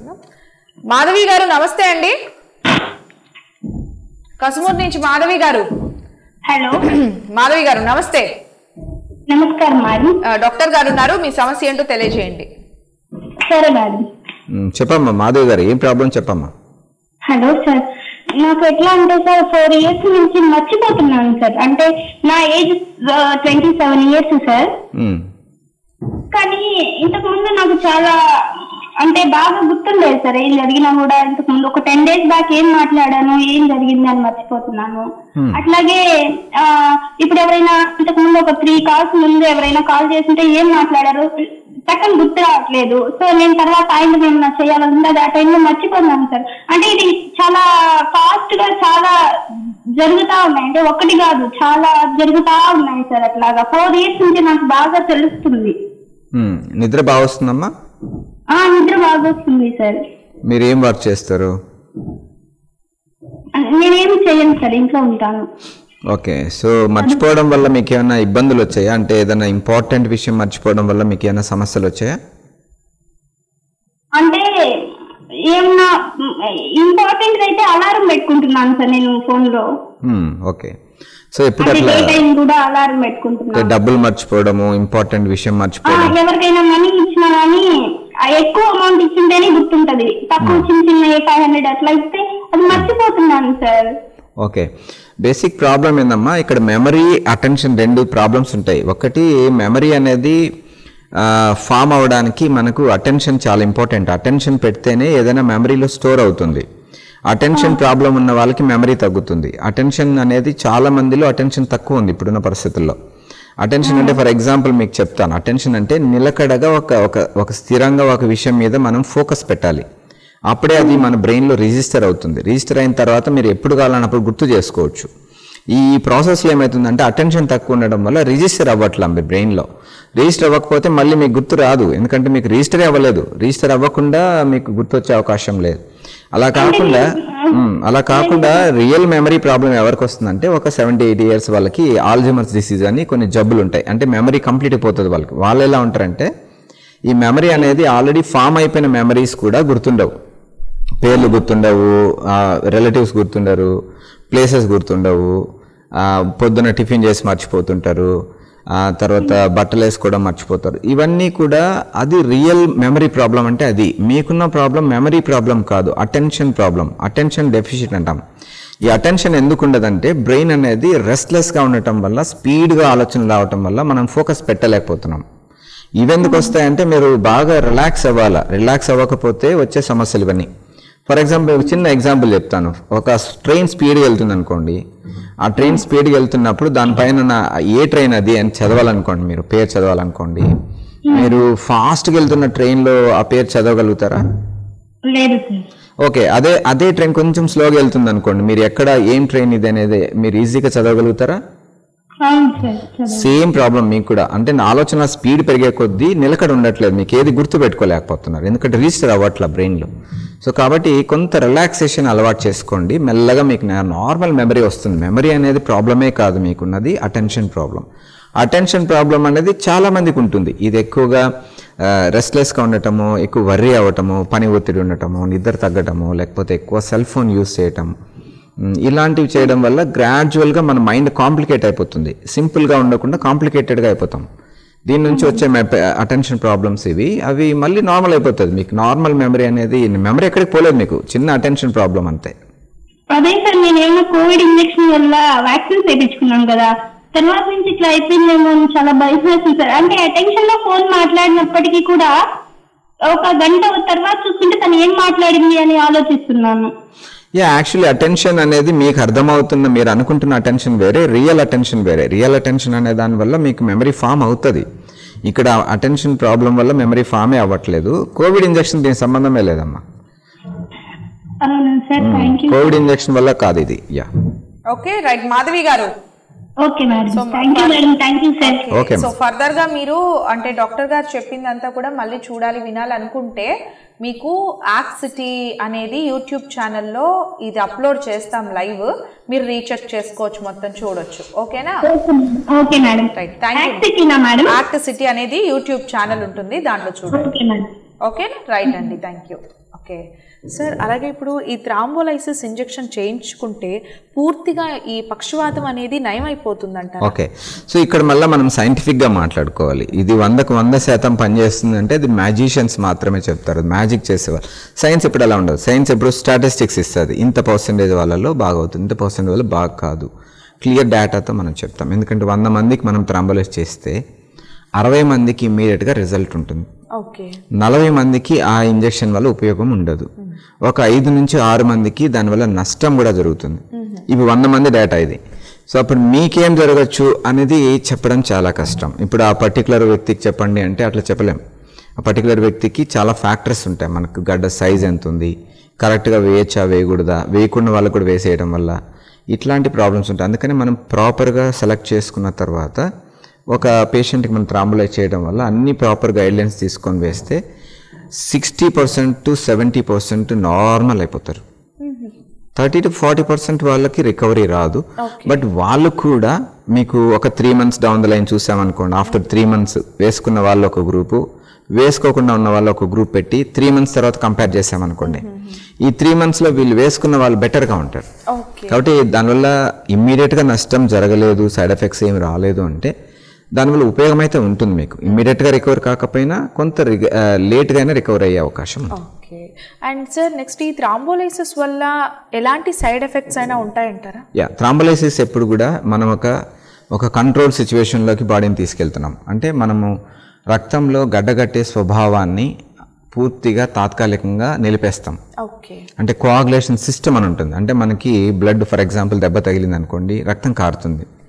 A: మాధవి గారు నమస్తే అండి కసుమూరు నుంచి మాధవి గారు
D: హలో
A: మాధవి గారు నమస్తే
D: నమస్కారం మేడం
A: ఆ, డాక్టర్ గారు ఉన్నారు మీ సమస్య ఏంటో తెలియజేయండి
D: సరే మేడం
B: మ్, చెప్పమ్మా మాధవ్ గారు ఏం ప్రాబ్లం చెప్పమ్మా
D: హలో సార్ నాకు ఎట్లా అంటే సార్ ఫోర్ ఇయర్స్ నుంచి మర్చిపోతున్నాను సార్ అంటే నా age twenty seven years sir
B: మ్,
D: కానీ ఇంతకు ముందు నాకు చాలా అంటే బాగా గుర్తుండేది సార్ ఏం జరిగినా కూడా ఇంతకు ముందు ఒక టెన్ డేస్ బ్యాక్ ఏం మాట్లాడాను ఏం జరిగింది అని మర్చిపోతున్నాను అట్లాగే ఆ, ఇప్పుడు ఎవరైనా ఇంతకు ముందు ఒక త్రీ కాల్స్ ముందు ఎవరైనా కాల్ చేస్తుంటే ఏం మాట్లాడారు టక్కని గుర్తు రావట్లేదు సో నేను తర్వాత ఆయన ఏమన్నా చేయాలనుకుంటే అది ఆ టైంలో మర్చిపోతున్నాను సార్ అంటే ఇది చాలా ఫాస్ట్ గా చాలా జరుగుతా ఉన్నాయి అంటే ఒకటి కాదు చాలా జరుగుతా ఉన్నాయి సార్ అట్లాగా ఫోర్ ఇయర్స్ నుంచి నాకు బాగా తెలుస్తుంది
B: మ్, నిద్ర బాగా వస్తుందమ్మా
D: ఆ నిద్ర బాగా వస్తుంది సార్
B: మీరు ఏం వర్క్ చేస్తారు
D: నేనేం చేయను సార్ ఇంట్లో ఉంటాను
B: ఓకే సో మర్చిపోవడం వల్ల మీకు ఏమైనా ఇబ్బందులు వచ్చాయా అంటే ఏదైనా ఇంపార్టెంట్ విషయం మర్చిపోవడం వల్ల మీకు ఏమైనా సమస్యలు వచ్చాయా
D: అంటే ఏమన్నా ఇంపార్టెంట్ అయితే అలారం పెట్టుకుంటున్నాను సార్ నేను ఫోన్ లో
B: మ్, ఓకే సో ఎప్పుడు
D: అంటే
B: అట్లా
D: డే టైం కూడా అలారం
B: అంటే
D: పెట్టుకుంటున్నాను
B: డబ్బులు మర్చిపోవడము ఇంపార్టెంట్ విషయం
D: ఆ,
B: మర్చిపోవడం
D: ఎవరికైనా మనీ ఇచ్చినా కానీ ఆ ఎక్కువ అమౌంట్ ఇచ్చింటేనే గుర్తుంటది తక్కువ చిన్న చిన్న ఫైవ్ హండ్రెడ్ అట్లా ఇస్తే అది మర్చిపోతున్నాను సార్
B: ఓకే బేసిక్ ప్రాబ్లం ఏందమ్మా ఇక్కడ మెమరీ అటెన్షన్ రెండు ప్రాబ్లమ్స్ ఉంటాయి ఒకటి మెమరీ అనేది ఫామ్ అవడానికి మనకు అటెన్షన్ చాలా ఇంపార్టెంట్ అటెన్షన్ పెడితేనే ఏదైనా మెమరీలో స్టోర్ అవుతుంది అటెన్షన్ ప్రాబ్లం ఉన్న వాళ్ళకి మెమరీ తగ్గుతుంది అటెన్షన్ అనేది చాలా మందిలో అటెన్షన్ తక్కువ ఉంది ఇప్పుడున్న పరిస్థితుల్లో అటెన్షన్ అంటే ఫర్ ఎగ్జాంపుల్ మీకు చెప్తాను అటెన్షన్ అంటే నిలకడగా ఒక ఒక ఒక స్థిరంగా ఒక విషయం మీద మనం ఫోకస్ పెట్టాలి అప్పుడే అది మన బ్రెయిన్లో రిజిస్టర్ అవుతుంది రిజిస్టర్ అయిన తర్వాత మీరు ఎప్పుడు కావాలన్నప్పుడు గుర్తు చేసుకోవచ్చు ఈ ప్రాసెస్లో ఏమవుతుందంటే అటెన్షన్ తక్కువ ఉండడం వల్ల రిజిస్టర్ అవ్వట్లా మీ బ్రెయిన్లో రిజిస్టర్ అవ్వకపోతే మళ్ళీ మీకు గుర్తు రాదు ఎందుకంటే మీకు రిజిస్టర్ అవ్వలేదు రిజిస్టర్ అవ్వకుండా మీకు గుర్తొచ్చే అవకాశం లేదు అలా కాకుండా మ్, అలా కాకుండా రియల్ మెమరీ ప్రాబ్లం ఎవరికి వస్తుందంటే ఒక సెవెంటీ ఎయిటీ ఇయర్స్ వాళ్ళకి ఆల్జిమర్స్ డిసీజ్ అని కొన్ని జబ్బులు ఉంటాయి అంటే మెమరీ కంప్లీట్ అయిపోతుంది వాళ్ళకి వాళ్ళు ఎలా ఉంటారంటే ఈ మెమరీ అనేది ఆల్రెడీ ఫామ్ అయిపోయిన మెమరీస్ కూడా గుర్తుండవు పేర్లు గుర్తుండవు రిలేటివ్స్ గుర్తుండరు ప్లేసెస్ గుర్తుండవు ఆ, పొద్దున టిఫిన్ చేసి మర్చిపోతుంటారు ఆ తర్వాత బట్టలు వేసుకోవడం మర్చిపోతారు ఇవన్నీ కూడా అది రియల్ మెమరీ ప్రాబ్లం అంటే అది మీకున్న ప్రాబ్లం మెమరీ ప్రాబ్లం కాదు అటెన్షన్ ప్రాబ్లం అటెన్షన్ డెఫిషిట్ అంటాం ఈ అటెన్షన్ ఎందుకు ఉండదంటే బ్రెయిన్ అనేది రెస్ట్లెస్గా ఉండటం వల్ల స్పీడ్గా ఆలోచన రావటం వల్ల మనం ఫోకస్ పెట్టలేకపోతున్నాం ఇవెందుకు వస్తాయంటే మీరు బాగా రిలాక్స్ అవ్వాలా రిలాక్స్ అవ్వకపోతే వచ్చే సమస్యలు ఇవన్నీ ఫర్ ఎగ్జాంపుల్ ఒక చిన్న ఎగ్జాంపుల్ చెప్తాను ఒక ట్రైన్ స్పీడ్గా వెళ్తుంది అనుకోండి ఆ ట్రైన్ స్పీడ్గా వెళ్తున్నప్పుడు దానిపైన ఉన్న ఏ ట్రైన్ అది అని చదవాలనుకోండి మీరు పేరు చదవాలనుకోండి మీరు ఫాస్ట్గా వెళ్తున్న ట్రైన్లో ఆ పేరు చదవగలుగుతారా
D: లేదు సార్
B: ఓకే అదే అదే ట్రైన్ కొంచెం స్లోగా వెళ్తుంది అనుకోండి మీరు ఎక్కడ ఏం ట్రైన్ ఇది అనేది మీరు ఈజీగా చదవగలుగుతారా
D: అవును సార్ చదువు
B: సేమ్ ప్రాబ్లం మీకు కూడా అంటే నా ఆలోచన స్పీడ్ పెరిగే కొద్దీ నిలకడ ఉండట్లేదు మీకు ఏది గుర్తు పెట్టుకోలేకపోతున్నారు ఎందుకంటే రిజిస్టర్ అవ్వట్ల బ్రెయిన్లో సో కాబట్టి కొంత రిలాక్సేషన్ అలవాటు చేసుకోండి మెల్లగా మీకు నార్మల్ మెమరీ వస్తుంది మెమరీ అనేది ప్రాబ్లమే కాదు మీకున్నది అటెన్షన్ ప్రాబ్లం అటెన్షన్ ప్రాబ్లం అనేది చాలా మందికి ఉంటుంది ఇది ఎక్కువగా రెస్ట్లెస్గా ఉండటము ఎక్కువ వర్రీ అవ్వటము పని ఒత్తిడి ఉండటము నిద్ర తగ్గటము లేకపోతే ఎక్కువ సెల్ ఫోన్ యూస్ చేయటం మ్, ఇలాంటివి చేయడం వల్ల గ్రాడ్యువల్గా మన మైండ్ కాంప్లికేట్ అయిపోతుంది సింపుల్గా ఉండకుండా కాంప్లికేటెడ్గా అయిపోతాం దీని నుంచి వచ్చే అటెన్షన్ ప్రాబ్లమ్స్ ఇవి అవి మళ్ళీ నార్మల్ అయిపోతుంది మీకు నార్మల్ మెమరీ అనేది మెమరీ ఎక్కడికి పోలేదు మీకు చిన్న అటెన్షన్ ప్రాబ్లం అంతే
D: అదే సార్ నేనేమో కోవిడ్ ఇంజెక్షన్ వల్ల వ్యాక్సిన్స్ వేయించుకున్నాను కదా తర్వాత నుంచి ఇట్లా అయిపోయిందేమో అని చాలా భయం వేస్తుంది సార్ అంటే అటెన్షన్ లో ఫోన్ మాట్లాడినప్పటికీ కూడా ఒక గంట తర్వాత చూసుకుంటే తను ఏం మాట్లాడింది అని ఆలోచిస్తున్నాను
B: యా యాక్చువల్లీ అటెన్షన్ అనేది మీకు అర్థమవుతున్న మీరు అనుకుంటున్న అటెన్షన్ వేరే రియల్ అటెన్షన్ వేరే రియల్ అటెన్షన్ అనే దాని వల్ల మీకు మెమరీ ఫామ్ అవుతుంది ఇక్కడ అటెన్షన్ ప్రాబ్లం వల్ల మెమరీ ఫామే అవ్వట్లేదు కోవిడ్ ఇంజెక్షన్ దీనికి సంబంధమే లేదమ్మా
D: అవునా sir thank you
B: Covid injection వల్ల కాదు ఇది yeah
A: okay right Madhavi garu
D: okay madam thank you madam thank you sir
B: okay
A: so further గా మీరు అంటే డాక్టర్ గారు చెప్పిందంతా కూడా మళ్ళీ చూడాలి వినాలనుకుంటే మీకు యాక్సిటీ అనేది యూట్యూబ్ ఛానల్లో ఇది అప్లోడ్ చేస్తాం లైవ్ మీరు రీచెక్ చేసుకోవచ్చు మొత్తం చూడొచ్చు ఓకేనా
D: okay madam
A: right thank you
D: యాక్సిటీనా మేడం
A: యాక్ట్ సిటీ అనేది యూట్యూబ్ ఛానల్ ఉంటుంది దాంట్లో చూడండి
D: ఓకే మేడం
A: ఓకే రైట్ అండి థ్యాంక్ యూ ఓకే సార్ అలాగే ఇప్పుడు ఈ థ్రాంబోలైసిస్ ఇంజెక్షన్ చేయించుకుంటే పూర్తిగా ఈ పక్షవాతం అనేది నయమైపోతుందంట
B: ఓకే సో ఇక్కడ మళ్ళీ మనం సైంటిఫిక్గా మాట్లాడుకోవాలి ఇది వందకు వంద శాతం పనిచేస్తుంది అంటే అది మ్యాజిషియన్స్ మాత్రమే చెప్తారు మ్యాజిక్ చేసేవాళ్ళు సైన్స్ ఇప్పుడు అలా ఉండదు సైన్స్ ఎప్పుడు స్టాటిస్టిక్స్ ఇస్తుంది ఇంత పర్సెంటేజ్ వాళ్ళలో బాగా అవుతుంది ఇంత పర్సెంటేజ్ వల్ల బాగా కాదు క్లియర్ డేటాతో మనం చెప్తాం ఎందుకంటే వంద మందికి మనం థ్రాంబోలైజ్ చేస్తే అరవై మందికి ఇమీడియట్గా రిజల్ట్ ఉంటుంది
A: ఓకే
B: నలభై మందికి ఆ ఇంజెక్షన్ వల్ల ఉపయోగం ఉండదు ఒక ఐదు నుంచి ఆరు మందికి దానివల్ల నష్టం కూడా జరుగుతుంది ఇవి వంద మంది డేటా ఇది సో అప్పుడు మీకేం జరగచ్చు అనేది చెప్పడం చాలా కష్టం ఇప్పుడు ఆ పర్టికులర్ వ్యక్తికి చెప్పండి అంటే అట్లా చెప్పలేం ఆ పర్టికులర్ వ్యక్తికి చాలా ఫ్యాక్టర్స్ ఉంటాయి మనకు గడ్డ సైజ్ ఎంత ఉంది కరెక్ట్గా వేయచ్చా వేయకూడదా వేయకుండా వాళ్ళకు కూడా వేసేయడం వల్ల ఇట్లాంటి ప్రాబ్లమ్స్ ఉంటాయి అందుకని మనం ప్రాపర్గా సెలెక్ట్ చేసుకున్న తర్వాత ఒక పేషెంట్కి మనం థ్రాంబులైజ్ చేయడం వల్ల అన్ని ప్రాపర్ గైడ్లైన్స్ తీసుకొని వేస్తే sixty percent to seventy percent normal అయిపోతారు థర్టీ టు ఫార్టీ పర్సెంట్ వాళ్ళకి రికవరీ రాదు బట్ వాళ్ళు కూడా మీకు ఒక three months down the line చూసామనుకోండి ఆఫ్టర్ త్రీ మంత్స్ వేసుకున్న వాళ్ళు ఒక గ్రూపు వేసుకోకుండా ఉన్న వాళ్ళు ఒక గ్రూప్ పెట్టి త్రీ మంత్స్ తర్వాత కంపేర్ చేసామనుకోండి ఈ త్రీ మంత్స్లో వీళ్ళు వేసుకున్న వాళ్ళు బెటర్గా ఉంటారు
A: ఓకే
B: కాబట్టి దానివల్ల ఇమ్మీడియట్గా నష్టం జరగలేదు సైడ్ ఎఫెక్ట్స్ ఏమి రాలేదు అంటే దానివల్ల ఉపయోగం అయితే ఉంటుంది మీకు ఇమ్మీడియట్గా రికవర్ కాకపోయినా కొంత లేట్గా అయినా రికవర్ అయ్యే అవకాశం ఉంది
A: ఓకే అండ్ సార్ నెక్స్ట్ ఈ థ్రాంబోలైసిస్ వల్ల ఎలాంటి సైడ్ ఎఫెక్ట్స్ అయినా ఉంటాయంటారా
B: యా థ్రాంబలైసిస్ ఎప్పుడు కూడా మనం ఒక ఒక కంట్రోల్ సిచ్యువేషన్లోకి బాడీని తీసుకెళ్తున్నాం అంటే మనము రక్తంలో గడ్డగట్టే స్వభావాన్ని పూర్తిగా తాత్కాలికంగా నిలిపేస్తాం
A: ఓకే
B: అంటే కోఆగులేషన్ సిస్టమ్ అని ఉంటుంది అంటే మనకి బ్లడ్ ఫర్ ఎగ్జాంపుల్ దెబ్బ తగిలింది అనుకోండి రక్తం కారుతుంది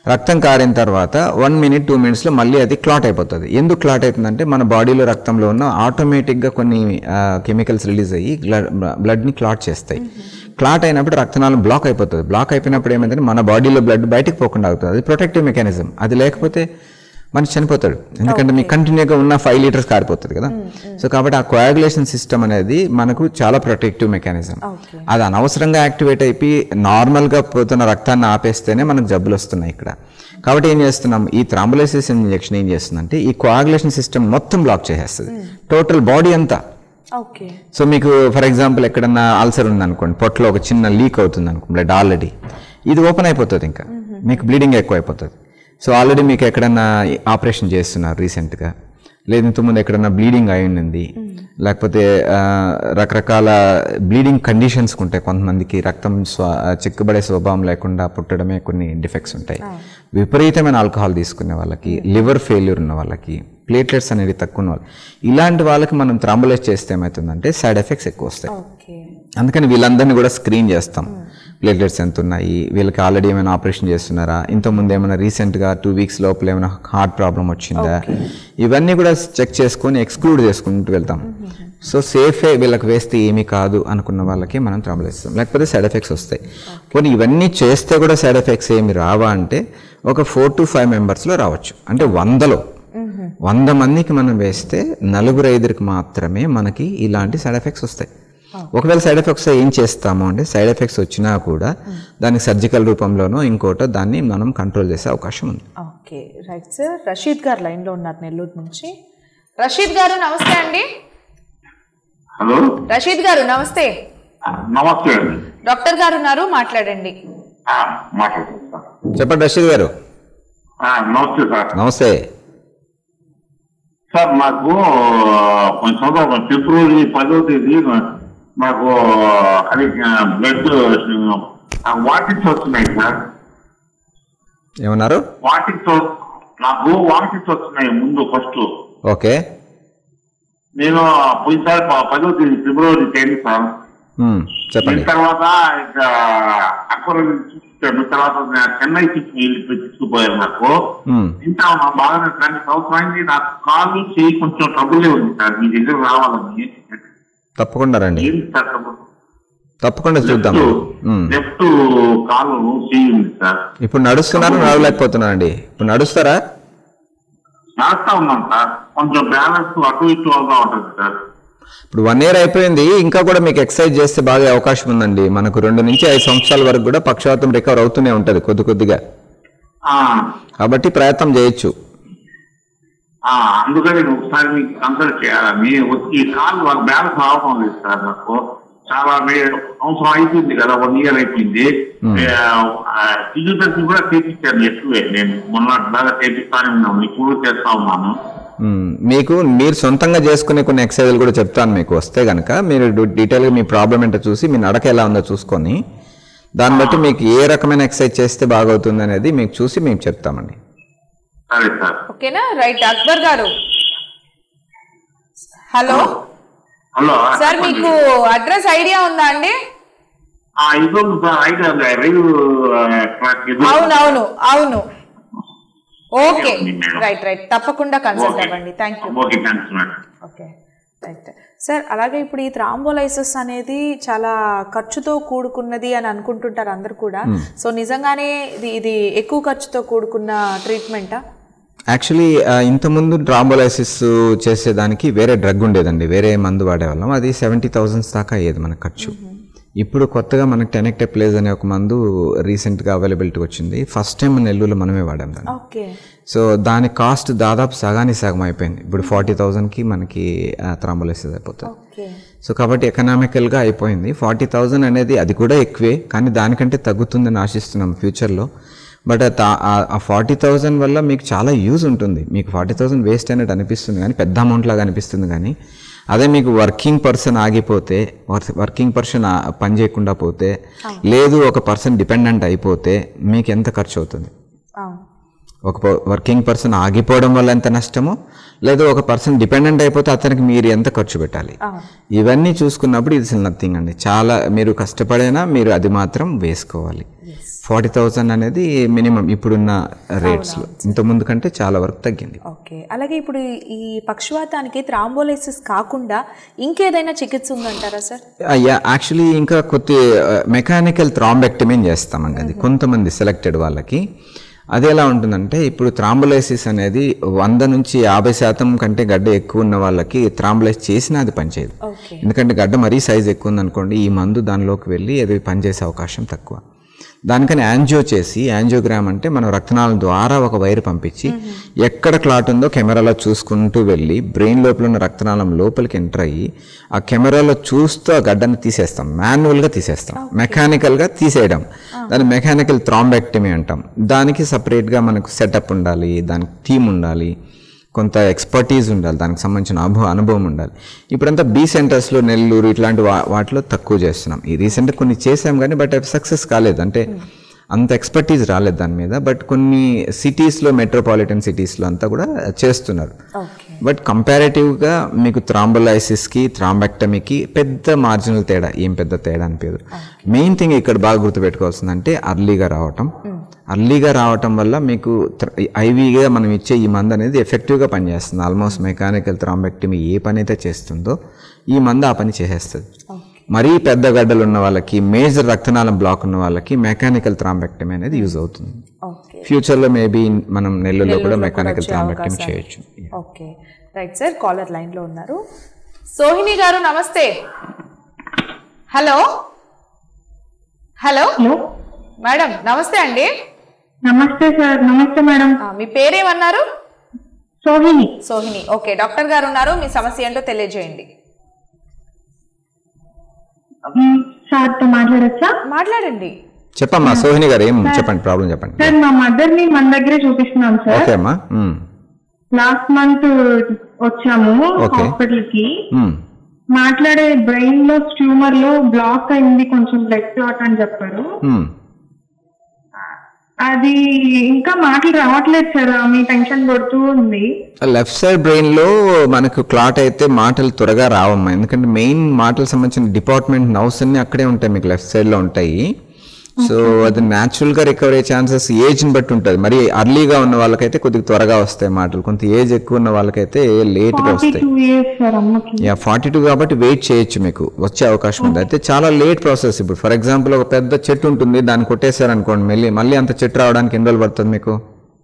B: రక్తం కారిన తర్వాత వన్ మినిట్ టూ మినిట్స్లో మళ్ళీ అది క్లాట్ అయిపోతుంది ఎందుకు క్లాట్ అవుతుందంటే మన బాడీలో రక్తంలో ఉన్న ఆటోమేటిక్గా కొన్ని కెమికల్స్ రిలీజ్ అయ్యి బ్లడ్ని క్లాట్ చేస్తాయి క్లాట్ అయినప్పుడు రక్తనాళం బ్లాక్ అయిపోతుంది బ్లాక్ అయిపోయినప్పుడు ఏమైందంటే మన బాడీలో బ్లడ్ బయటకు పోకుండా అవుతుంది అది ప్రొటెక్టివ్ మెకానిజం అది లేకపోతే మనిషి చనిపోతాడు ఎందుకంటే మీకు కంటిన్యూగా ఉన్న ఫైవ్ లీటర్స్ కారిపోతుంది కదా సో కాబట్టి ఆ కోయాగులేషన్ సిస్టమ్ అనేది మనకు చాలా ప్రొటెక్టివ్ మెకానిజం అది అనవసరంగా యాక్టివేట్ అయిపోయి నార్మల్గా పోతున్న రక్తాన్ని ఆపేస్తేనే మనకు జబ్బులు వస్తున్నాయి ఇక్కడ కాబట్టి ఏం చేస్తున్నాం ఈ థ్రాంబులైసిస్ ఇంజెక్షన్ ఏం చేస్తుందంటే ఈ కోయాగులేషన్ సిస్టమ్ మొత్తం బ్లాక్ చేసేస్తుంది టోటల్ బాడీ అంతా
A: ఓకే
B: సో మీకు ఫర్ ఎగ్జాంపుల్ ఎక్కడన్నా అల్సర్ ఉందనుకోండి పొట్టలో ఒక చిన్న లీక్ అవుతుంది అనుకోండి బ్లడ్ ఆల్రెడీ ఇది ఓపెన్ అయిపోతుంది ఇంకా మీకు బ్లీడింగ్ ఎక్కువ అయిపోతుంది సో ఆల్రెడీ మీకు ఎక్కడన్నా ఆపరేషన్ చేస్తున్నారు రీసెంట్గా లేదు ఇంతకుముందు ఎక్కడన్నా బ్లీడింగ్ అయి ఉంది లేకపోతే ఆ, రకరకాల బ్లీడింగ్ కండిషన్స్ ఉంటాయి కొంతమందికి రక్తం స్వ చిక్కుబడే స్వభావం లేకుండా పుట్టడమే కొన్ని డిఫెక్ట్స్ ఉంటాయి విపరీతమైన ఆల్కహాల్ తీసుకునే వాళ్ళకి లివర్ ఫెయిల్యూర్ ఉన్న వాళ్ళకి ప్లేట్లెట్స్ అనేది తక్కువ ఉన్న వాళ్ళు ఇలాంటి వాళ్ళకి మనం థ్రాంబులైజ్ చేస్తే ఏమవుతుందంటే సైడ్ ఎఫెక్ట్స్ ఎక్కువ వస్తాయి
A: ఓకే
B: అందుకని వీళ్ళందరినీ కూడా స్క్రీన్ చేస్తాం ప్లేట్లెట్స్ ఎంత ఉన్నాయి వీళ్ళకి ఆల్రెడీ ఏమైనా ఆపరేషన్ చేస్తున్నారా ఇంతకుముందు ఏమైనా రీసెంట్గా టూ వీక్స్ లోపల ఏమైనా హార్ట్ ప్రాబ్లం వచ్చిందా ఇవన్నీ కూడా చెక్ చేసుకొని ఎక్స్క్లూడ్ చేసుకుంటూ వెళ్తాం సో సేఫే వీళ్ళకి వేస్తే ఏమీ కాదు అనుకున్న వాళ్ళకి మనం ట్రబుల్ ఇస్తాం లేకపోతే సైడ్ ఎఫెక్ట్స్ వస్తాయి కొన్ని ఇవన్నీ చేస్తే కూడా సైడ్ ఎఫెక్ట్స్ ఏమి రావా అంటే ఒక ఫోర్ టు ఫైవ్ మెంబర్స్లో రావచ్చు అంటే వందలో వంద మందికి మనం వేస్తే నలుగురు ఐదురికి మాత్రమే మనకి ఇలాంటి సైడ్ ఎఫెక్ట్స్ వస్తాయి ఒకవేళ సైడ్ ఎఫెక్ట్స్ ఏం చేస్తాము అంటే సైడ్ ఎఫెక్ట్స్ వచ్చినా కూడా దానికి సర్జికల్ రూపంలోనో ఇంకోటో దాన్ని మనం కంట్రోల్ చేసే అవకాశం ఉంది
A: ఓకే రైట్ సార్ రషీద్ గారు లైన్లో ఉన్నారు నెల్లూరు నుంచి రషీద్ గారు నమస్తే అండి
G: హలో
A: రషీద్ గారు నమస్తే
G: నమస్తే అండి
A: డాక్టర్ గారు ఉన్నారు మాట్లాడండి
G: ఆ, మాట్లాడుతున్నాను సార్
B: చెప్పండి రషీద్ గారు
G: ఆ, నమస్తే సార్
B: నమస్తే
G: సార్ నాకు కొంచెం సంవత్సరం ఫిబ్రవరి పదో తేదీ నాకు అది బ్లడ్ వాటిక్స్ వస్తున్నాయి సార్
B: ఏమన్నారు
G: వాటిక్స్ నాకు వాటిక్స్ వస్తున్నాయి ముందు ఫస్ట్
B: ఓకే
G: నేను పోయినసారి ప- పదో తేదీ ఫిబ్రవరి టెన్ సార్
B: ఉమ్, చెప్పండి
G: దీని తర్వాత ఇంకా అక్కడ చూపించాను తర్వాత నేను చెన్నై తీసుకు వెళ్ళి తీసుకుపోయారు నాకు
B: ఉమ్,
G: ఇంకా మా బాగానే కానీ సంవత్సరం అయింది నాకు కాలు చేయి కొంచెం ట్రబుల్ ఉంది సార్ మీ దగ్గర రావాలని
B: తప్పకుండా రండి
G: ఏంటి సార్ trouble?
B: తప్పకుండా చూద్దాం ఉమ్.
G: లెఫ్ట్ కాలు చేయి ఉంది సార్
B: ఇప్పుడు నడుస్తున్నారు నడవలేకపోతున్నారండి ఇప్పుడు నడుస్తారా
G: నడుస్తా ఉన్నాం సార్ కొంచెం బ్యాలెన్స్ అటు ఇటు అవుతా ఉంటుంది సార్
B: ఇప్పుడు వన్ ఇయర్ అయిపోయింది ఇంకా కూడా మీకు ఎక్సర్సైజ్ చేస్తే బాగా అవకాశం ఉందండి మనకు రెండు నుంచి ఐదు సంవత్సరాల వరకు కూడా పక్షవాతం రికవర్ అవుతూనే ఉంటుంది కొద్ది కొద్దిగా
G: ఆ,
B: కాబట్టి ప్రయత్నం చేయొచ్చు
G: ఆ, అందుకని నేను ఒకసారి మీకు కన్సల్ట్ చేయాలని వచ్చి ఈ కాలు వాళ్ళ బ్యాలెన్స్ అవడం లేదు సార్ నాకు చాలా మే- సంవత్సరం అయిపోయింది కదా వన్ ఇయర్ అయిపోయింది ఫిజియోథెరపీ కూడా చేపించాను ఎక్కువే నేను మొన్న బాగా చేపిస్తానే ఉన్నాను ఇప్పుడు చేస్తా ఉన్నాను
B: మ్మ్. మీకు మీరు సొంతంగా చేసుకునే కొన్ని ఎక్సర్సైజ్లు కూడా చెప్తాను మీకు వస్తే కనుక మీరు డు- డీటెయిల్గా మీ ప్రాబ్లం ఏంటో చూసి మీ నడక ఎలా ఉందో చూసుకొని దాన్ని బట్టి మీకు ఏ రకమైన ఎక్సర్సైజ్ చేస్తే బాగవుతుంది అనేది మీకు చూసి మేము చెప్తామండి
G: సరే సార్
A: ఓకేనా రైట్ అక్బర్ గారు హలో
G: హలో
A: సార్ మీకు అడ్రస్ ఐడియా ఉందా అండి
G: ఆ, ఇది ఉంది సార్ ఐదు రైలు ట్రాక్ ఇది
A: అవును అవును అవును ఓకే
G: ఉంది మేడం.
A: రైట్ రైట్ తప్పకుండా కన్సల్ట్
G: ఓకే.
A: అవ్వండి thank you
G: okay thanks madam
A: okay right sir అలాగే ఇప్పుడు ఈ థ్రాంబోలైసిస్ అనేది చాలా ఖర్చుతో కూడుకున్నది అని అనుకుంటుంటారు అందరు కూడా సో నిజంగానే ఇది ఇది ఎక్కువ ఖర్చుతో కూడుకున్న ట్రీట్మెంటా
B: యాక్చువల్లీ ఇంతకుముందు డ్రాంబోలైసిస్ చేసేదానికి వేరే డ్రగ్ ఉండేదండి వేరే మందు వాడేవాళ్ళం అది సెవెంటీ థౌజండ్స్ దాకా అయ్యేది మన ఖర్చు ఇప్పుడు కొత్తగా మనకి టెనెక్టెప్లేజ్ అనే ఒక మందు రీసెంట్గా అవైలబిలిటీ వచ్చింది ఫస్ట్ టైం నెల్లూరులో మనమే వాడాం దాన్ని
A: ఓకే
B: సో దాని కాస్ట్ దాదాపు సగానికి సగం అయిపోయింది ఇప్పుడు ఫార్టీ థౌజండ్కి మనకి థ్రాంబోలైసిస్ అయిపోతుంది
A: ఓకే
B: సో కాబట్టి ఎకనామికల్గా అయిపోయింది ఫార్టీ థౌజండ్ అనేది అది కూడా ఎక్కువే కానీ దానికంటే తగ్గుతుందని ఆశిస్తున్నాం ఫ్యూచర్లో బట్ ఆ ఫార్టీ థౌజండ్ వల్ల మీకు చాలా యూజ్ ఉంటుంది మీకు ఫార్టీ థౌజండ్ వేస్ట్ అనేది అనిపిస్తుంది కానీ పెద్ద అమౌంట్ లాగా అనిపిస్తుంది కానీ అదే మీకు వర్కింగ్ పర్సన్ ఆగిపోతే వర్కింగ్ పర్సన్ పని చేయకుండా పోతే లేదు ఒక పర్సన్ డిపెండెంట్ అయిపోతే మీకు ఎంత ఖర్చు అవుతుంది
A: అవును
B: ఒక వర్కింగ్ పర్సన్ ఆగిపోవడం వల్ల ఎంత నష్టమో లేదా ఒక పర్సన్ డిపెండెంట్ అయిపోతే అతనికి మీరు ఎంత ఖర్చు పెట్టాలి ఇవన్నీ చూసుకున్నప్పుడు ఇది నథింగ్ అండి చాలా మీరు కష్టపడైనా మీరు అది మాత్రం వేసుకోవాలి ఫార్టీ థౌజండ్ అనేది మినిమం ఇప్పుడున్న రేట్స్లో ఇంతకుముందు కంటే చాలా వరకు తగ్గింది
A: ఓకే అలాగే ఇప్పుడు ఈ పక్షవాతానికి థ్రాంబోలైసిస్ కాకుండా ఇంకేదైనా చికిత్స ఉందంటారా సార్
B: అయ్యా యాక్చువల్లీ ఇంకా కొద్ది మెకానికల్ థ్రాంబెక్టమీ చేస్తామండి అది కొంతమంది సెలెక్టెడ్ వాళ్ళకి అది ఎలా ఉంటుందంటే ఇప్పుడు థ్రాంబోలైసిస్ అనేది వంద నుంచి యాభై శాతం కంటే గడ్డ ఎక్కువ ఉన్న వాళ్ళకి థ్రాంబోలైజ్ చేసినా అది పనిచేయదు
A: ఓకే
B: ఎందుకంటే గడ్డ మరీ సైజ్ ఎక్కువ ఉందనుకోండి ఈ మందు దానిలోకి వెళ్ళి అది పనిచేసే అవకాశం తక్కువ దానికని యాంజియో చేసి యాంజియోగ్రామ్ అంటే మనం రక్తనాళం ద్వారా ఒక వైర్ పంపించి ఎక్కడ క్లాట్ ఉందో కెమెరాలో చూసుకుంటూ వెళ్ళి బ్రెయిన్ లోపల ఉన్న రక్తనాళం లోపలికి ఎంటర్ అయ్యి ఆ కెమెరాలో చూస్తూ ఆ గడ్డని తీసేస్తాం మాన్యువల్గా తీసేస్తాం మెకానికల్గా తీసేయడం దాన్ని మెకానికల్ థ్రాంబెక్టమీ అంటాం దానికి సపరేట్గా మనకు సెటప్ ఉండాలి దానికి టీమ్ ఉండాలి కొంత ఎక్స్పర్టీజ్ ఉండాలి దానికి సంబంధించిన అనుభవం అనుభవం ఉండాలి ఇప్పుడంతా బీ సెంటర్స్లో నెల్లూరు ఇట్లాంటి వా వాటిలో తక్కువ చేస్తున్నాం ఈ రీసెంట్గా కొన్ని చేసాం కానీ బట్ అవి సక్సెస్ కాలేదు అంటే అంత ఎక్స్పర్టీజ్ రాలేదు దాని మీద బట్ కొన్ని సిటీస్లో మెట్రోపాలిటన్ సిటీస్లో అంతా కూడా చేస్తున్నారు
A: ఓకే
B: బట్ కంపారేటివ్గా మీకు థ్రాంబోలైసిస్కి థ్రాంబెక్టమీకి పెద్ద మార్జినల్ తేడా ఏం పెద్ద తేడా అనిపించదు మెయిన్ థింగ్ ఇక్కడ బాగా గుర్తుపెట్టుకోవాల్సిందంటే అర్లీగా రావటం అర్లీగా రావటం వల్ల మీకు ఐవీగా మనం ఇచ్చే ఈ మందు అనేది ఎఫెక్టివ్గా పనిచేస్తుంది ఆల్మోస్ట్ మెకానికల్ థ్రాంబెక్టమీ ఏ పని అయితే చేస్తుందో ఈ మందు ఆ పని చేసేస్తుంది మరీ పెద్ద గడ్డలు ఉన్న వాళ్ళకి మేజర్ రక్తనాళం బ్లాక్ ఉన్న వాళ్ళకి మెకానికల్ థ్రాంబెక్టమీ అనేది యూజ్ అవుతుంది
A: ఓకే
B: ఫ్యూచర్లో మేబీ మనం నెల్లూరులో కూడా మెకానికల్ థ్రాంబెక్టమీ చేయొచ్చు
A: okay right sir caller line లో ఉన్నారు సోహిని గారు నమస్తే హలో హలో
D: హలో
A: మేడం నమస్తే అండి
D: నమస్తే సార్ నమస్తే మేడం
A: ఆ, మీ పేరేమన్నారు
D: సోహిని
A: సోహిని ఓకే డాక్టర్ గారు ఉన్నారు మీ సమస్య ఏంటో తెలియజేయండి
D: మ్, సార్తో మాట్లాడచ్చా
A: మాట్లాడండి
B: చెప్పమ్మా సోహిని గారు ఏం చెప్పండి ప్రాబ్లం చెప్పండి
D: సార్ మా మదర్ ని మన దగ్గరే చూపిస్తున్నాం సార్
B: ఓకే అమ్మా ఉమ్,
D: లాస్ట్ మంత్ వచ్చాము
B: Okay.
D: హాస్పిటల్ కి
B: ఉమ్,
D: మాట్లాడే బ్రెయిన్ లో ట్యూమర్ లో బ్లాక్ అయింది కొంచెం బ్లడ్ క్లాట్ అని చెప్పారు
B: ఉమ్.
D: అది ఇంకా మాటలు రావట్లేదు సార్ ఆమె టెన్షన్ పడుతూ ఉంది
B: లెఫ్ట్ సైడ్ బ్రెయిన్ లో మనకు క్లాట్ అయితే మాటలు త్వరగా రావమ్మా ఎందుకంటే మెయిన్ మాటలకు సంబంధించిన డిపార్ట్మెంట్ నవ్స్ అన్ని అక్కడే ఉంటాయి మీకు లెఫ్ట్ సైడ్ లో ఉంటాయి సో అది న్యాచురల్ గా రికవర్ అయ్యే ఛాన్సెస్ ఏజ్ ని బట్టి ఉంటుంది మరి అర్లీగా ఉన్న వాళ్ళకైతే కొద్దిగా త్వరగా వస్తాయి మాటలు కొంత ఏజ్ ఎక్కువ ఉన్న వాళ్ళకైతే లేట్ గా
D: ఫార్టీ
B: వస్తాయి
D: టూ ఇయర్స్ సార్ అమ్మకి
B: యా ఫార్టీ టూ కాబట్టి వెయిట్ చేయొచ్చు మీకు వచ్చే అవకాశం ఉంది అయితే చాలా లేట్ ప్రాసెస్ ఇప్పుడు ఫర్ ఎగ్జాంపుల్ ఒక పెద్ద చెట్టు ఉంటుంది దాన్ని కొట్టేశారు అనుకోండి మళ్ళీ మళ్ళీ అంత చెట్టు రావడానికి ఎన్ని రోజులు పడుతుంది మీకు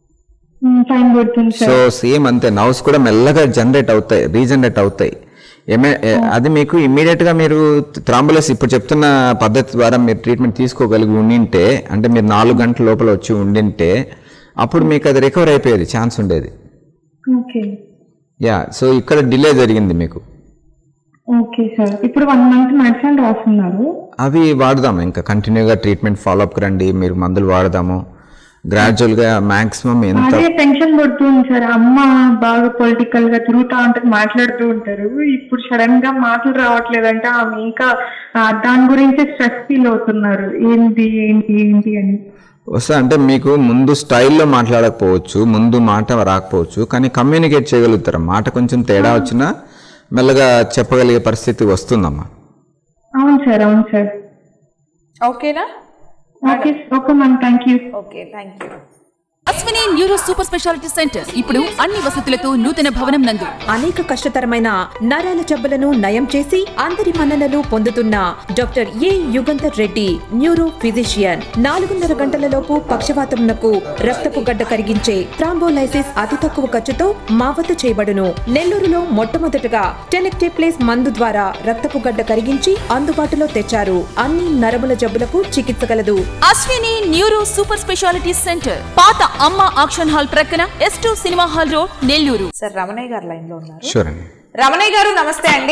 D: టైం పడుతుంది
B: సో సేమ్ అంతే నవ్స్ కూడా మెల్లగా జనరేట్ అవుతాయి రీజనరేట్ అవుతాయి ఏమే ఏ- అది మీకు ఇమ్మీడియట్ గా మీరు థ్రాంబులస్ ఇప్పుడు చెప్తున్న పద్ధతి ద్వారా మీరు ట్రీట్మెంట్ తీసుకోగలిగి ఉండింటే అంటే మీరు నాలుగు గంటల లోపల వచ్చి ఉండింటే అప్పుడు మీకు అది రికవర్ అయిపోయేది ఛాన్స్ ఉండేది
D: ఓకే
B: యా సో ఇక్కడ డిలే జరిగింది మీకు
D: ఓకే సార్ ఇప్పుడు వన్ మంత్ మెడిసిన్ రాస్తున్నారు
B: అవి వాడదాం ఇంకా కంటిన్యూగా ట్రీట్మెంట్ ఫాలోఅప్కి రండి మీరు మందులు వాడదాము గ్రాడ్యువల్గా మ్యాక్సిమం ఎంత
D: అదే టెన్షన్ పడుతుంది సార్ అమ్మ బాగా పొలిటికల్ గా తిరుగుతా ఉంటుంది మాట్లాడుతూ ఉంటారు ఇప్పుడు సడన్ గా మాటలు రావట్లేదంటే ఆమె ఇంకా ఆ, దాని గురించి స్ట్రెస్ ఫీల్ అవుతున్నారు ఏంటి ఏంటి ఏంటి అని
B: వస్తా అంటే మీకు ముందు స్టైల్లో మాట్లాడకపోవచ్చు ముందు మాట రాకపోవచ్చు కానీ కమ్యూనికేట్ చేయగలుగుతారు మాట కొంచెం తేడా వచ్చినా మెల్లగా చెప్పగలిగే పరిస్థితి వస్తుందమ్మా
D: అవును సార్ అవును సార్
A: ఓకేనా
D: okay okay ma'am thank you
A: okay thank you
E: Ashwini neuro super speciality centre ఇప్పుడు అన్ని వసతులతో నూతన భవనం నందు
F: అనేక కష్టతరమైన నరాల జబ్బులను నయం చేసి అందరి మన్ననలు పొందుతున్న doctor A Yugandhar Reddy neuro physician నాలుగున్నర గంటలలోపు పక్షవాతంనకు రక్తపు గడ్డ కరిగించే థ్రాంబోలైసిస్ అతి తక్కువ ఖర్చుతో మా వద్ద చేయబడును నెల్లూరులో మొట్టమొదటగా టెనెక్టేప్లేస్ మందు ద్వారా రక్తపు గడ్డ కరిగించి అందుబాటులో తెచ్చారు అన్ని నరముల జబ్బులకు చికిత్స కలదు
E: Ashwini neuro super speciality centre పాత అమ్మ ఆక్షన్ హాల్ ప్రక్కన S two cinema hall road Nellore
A: sir Ramanaiah గారు లైన్ లో ఉన్నారు
B: షూర్ అండి
A: రమణయ్య గారు నమస్తే అండి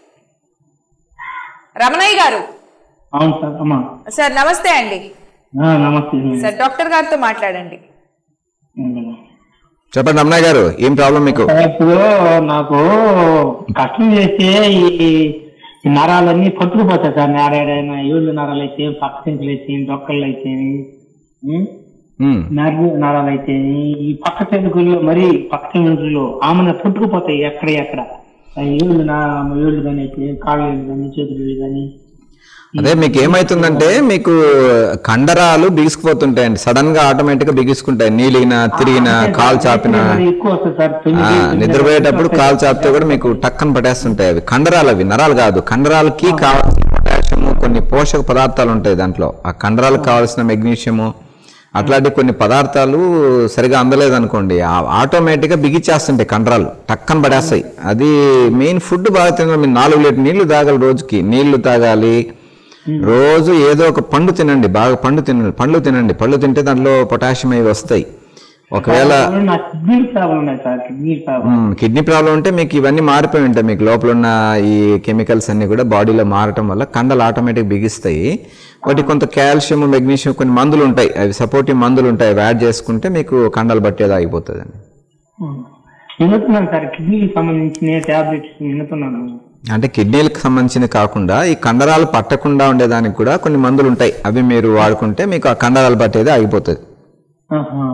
A: రమణయ్య గారు
H: అవును సార్ అమ్మా
A: సార్ నమస్తే అండి
H: ఆ, నమస్తే
A: సార్ డాక్టర్ గారితో మాట్లాడండి
B: చెప్పండి రమణయ్య గారు ఏం ప్రాబ్లం మీకు
H: ఇప్పుడు నాకు కష్టం చేస్తే ఈ ఈ నరాలన్నీ పట్టుకుపోతాయి సార్ నేరేడైనా ఏళ్ళు నరాలు అయితే పక్క సింకులు అయితే డొక్కలు అయితే
B: ఉమ్,
H: నర్వు నరాలు అయితే ఈ పక్క చెందుకుల్లో మరి పక్క చెందుకుల్లో ఆమెను పుట్టుకుపోతాయి ఎక్కడ ఎక్కడ ఆ ఏళ్ళు నా ఏళ్ళు కానీ అయితే కాళ్ళు ఏళ్ళు కానీ చేతులు ఏళ్ళు కానీ
B: అదే మీకు ఏమైతుందంటే మీకు కండరాలు బిగుసుకుపోతుంటాయండి సడన్ గా ఆటోమేటిక్ గా బిగుసుకుంటాయి నీలిగిన తిరిగిన కాలు చాపిన
H: అది ఎక్కువ వస్తుంది సార్
B: ఆ,
H: తొమ్మిది
B: నిద్రపోయేటప్పుడు కాలు చాపితే కూడా మీకు టక్కన పట్టేస్తుంటాయి అవి కండరాలు అవి నరాలు కాదు కండరాలకి కావాల్సిన పొటాషియము కొన్ని పోషక పదార్థాలు ఉంటాయి దాంట్లో ఆ కండరాలకు కావాల్సిన మెగ్నీషియము అట్లాంటి కొన్ని పదార్థాలు సరిగా అందలేదు అనుకోండి ఆటోమేటిక్గా బిగిచ్చేస్తుంటాయి కండరాలు టక్కన పడేస్తాయి అది మెయిన్ ఫుడ్ బాగా తినాలి మీరు నాలుగు లీటర్ నీళ్లు తాగాలి రోజుకి నీళ్లు తాగాలి రోజు ఏదో ఒక పండు తినండి బాగా పండు తినండి పండ్లు తినండి పళ్ళు తింటే దాంట్లో పొటాషియం అవి వస్తాయి ఒకవేళ
H: నా కిడ్నీ ప్రాబ్లం ఉన్నాయి సార్ kidney problem
B: hmm. Kidney problem ఉంటే మీకు ఇవన్నీ మారిపోయి ఉంటాయి మీకు లోపల ఉన్న ఈ కెమికల్స్ అన్ని కూడా బాడీలో మారటం వల్ల కండలు ఆటోమేటిక్ బిగిస్తాయి వాటి కొంత కాల్షియం మెగ్నీషియం కొన్ని మందులు ఉంటాయి అవి సపోర్టివ్ మందులు ఉంటాయి అవి యాడ్ చేసుకుంటే మీకు కండలు పట్టేది ఆగిపోతుంది అండి
H: వినుతున్నాను సార్ కిడ్నీకి సంబంధించిన టాబ్లెట్స్ వినుతున్నాను
B: అంటే కిడ్నీలకు సంబంధించింది కాకుండా ఈ కండరాలు పట్టకుండా ఉండేదానికి కూడా కొన్ని మందులు ఉంటాయి అవి మీరు వాడుకుంటే మీకు ఆ కండరాలు పట్టేది ఆగిపోతుంది
H: ఆహా.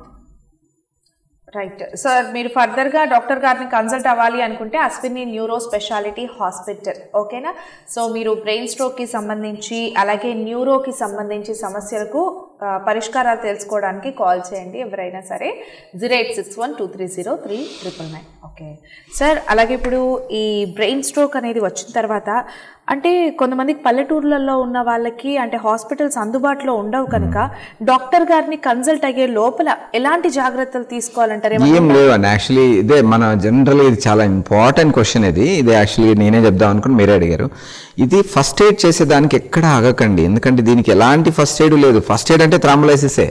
A: రైట్ సార్ మీరు ఫర్దర్ గా డాక్టర్ గారిని కన్సల్ట్ అవ్వాలి అనుకుంటే అశ్విని న్యూరో స్పెషాలిటీ హాస్పిటల్ ఓకేనా సో మీరు బ్రెయిన్ స్ట్రోక్ కి సంబంధించి అలాగే న్యూరోకి సంబంధించి సమస్యలకు ఆ, పరిష్కారాలు తెలుసుకోవడానికి కాల్ చేయండి ఎవరైనా సరే zero eight six one two three zero three triple nine okay sir అలాగే ఇప్పుడు ఈ బ్రెయిన్ స్ట్రోక్ అనేది వచ్చిన తర్వాత అంటే కొంతమందికి పల్లెటూర్లలో ఉన్న వాళ్ళకి అంటే హాస్పిటల్స్ అందుబాటులో ఉండవు కనుక డాక్టర్ గారిని కన్సల్ట్ అయ్యే లోపల ఎలాంటి జాగ్రత్తలు తీసుకోవాలంటారు ఏమన్నా
B: ఏం లేవు అండి యాక్చువల్లీ ఇదే మన జనరల్ ఇది చాలా ఇంపార్టెంట్ క్వశ్చన్ ఇది ఇది యాక్చువల్లీ నేనే చెప్దాం అనుకుని మీరే అడిగారు ఇది ఫస్ట్ ఎయిడ్ చేసేదానికి ఎక్కడ ఆగకండి ఎందుకంటే దీనికి ఎలాంటి ఫస్ట్ ఎయిడ్ లేదు ఫస్ట్ ఎయిడ్ అంటే థ్రాంబలైసిసే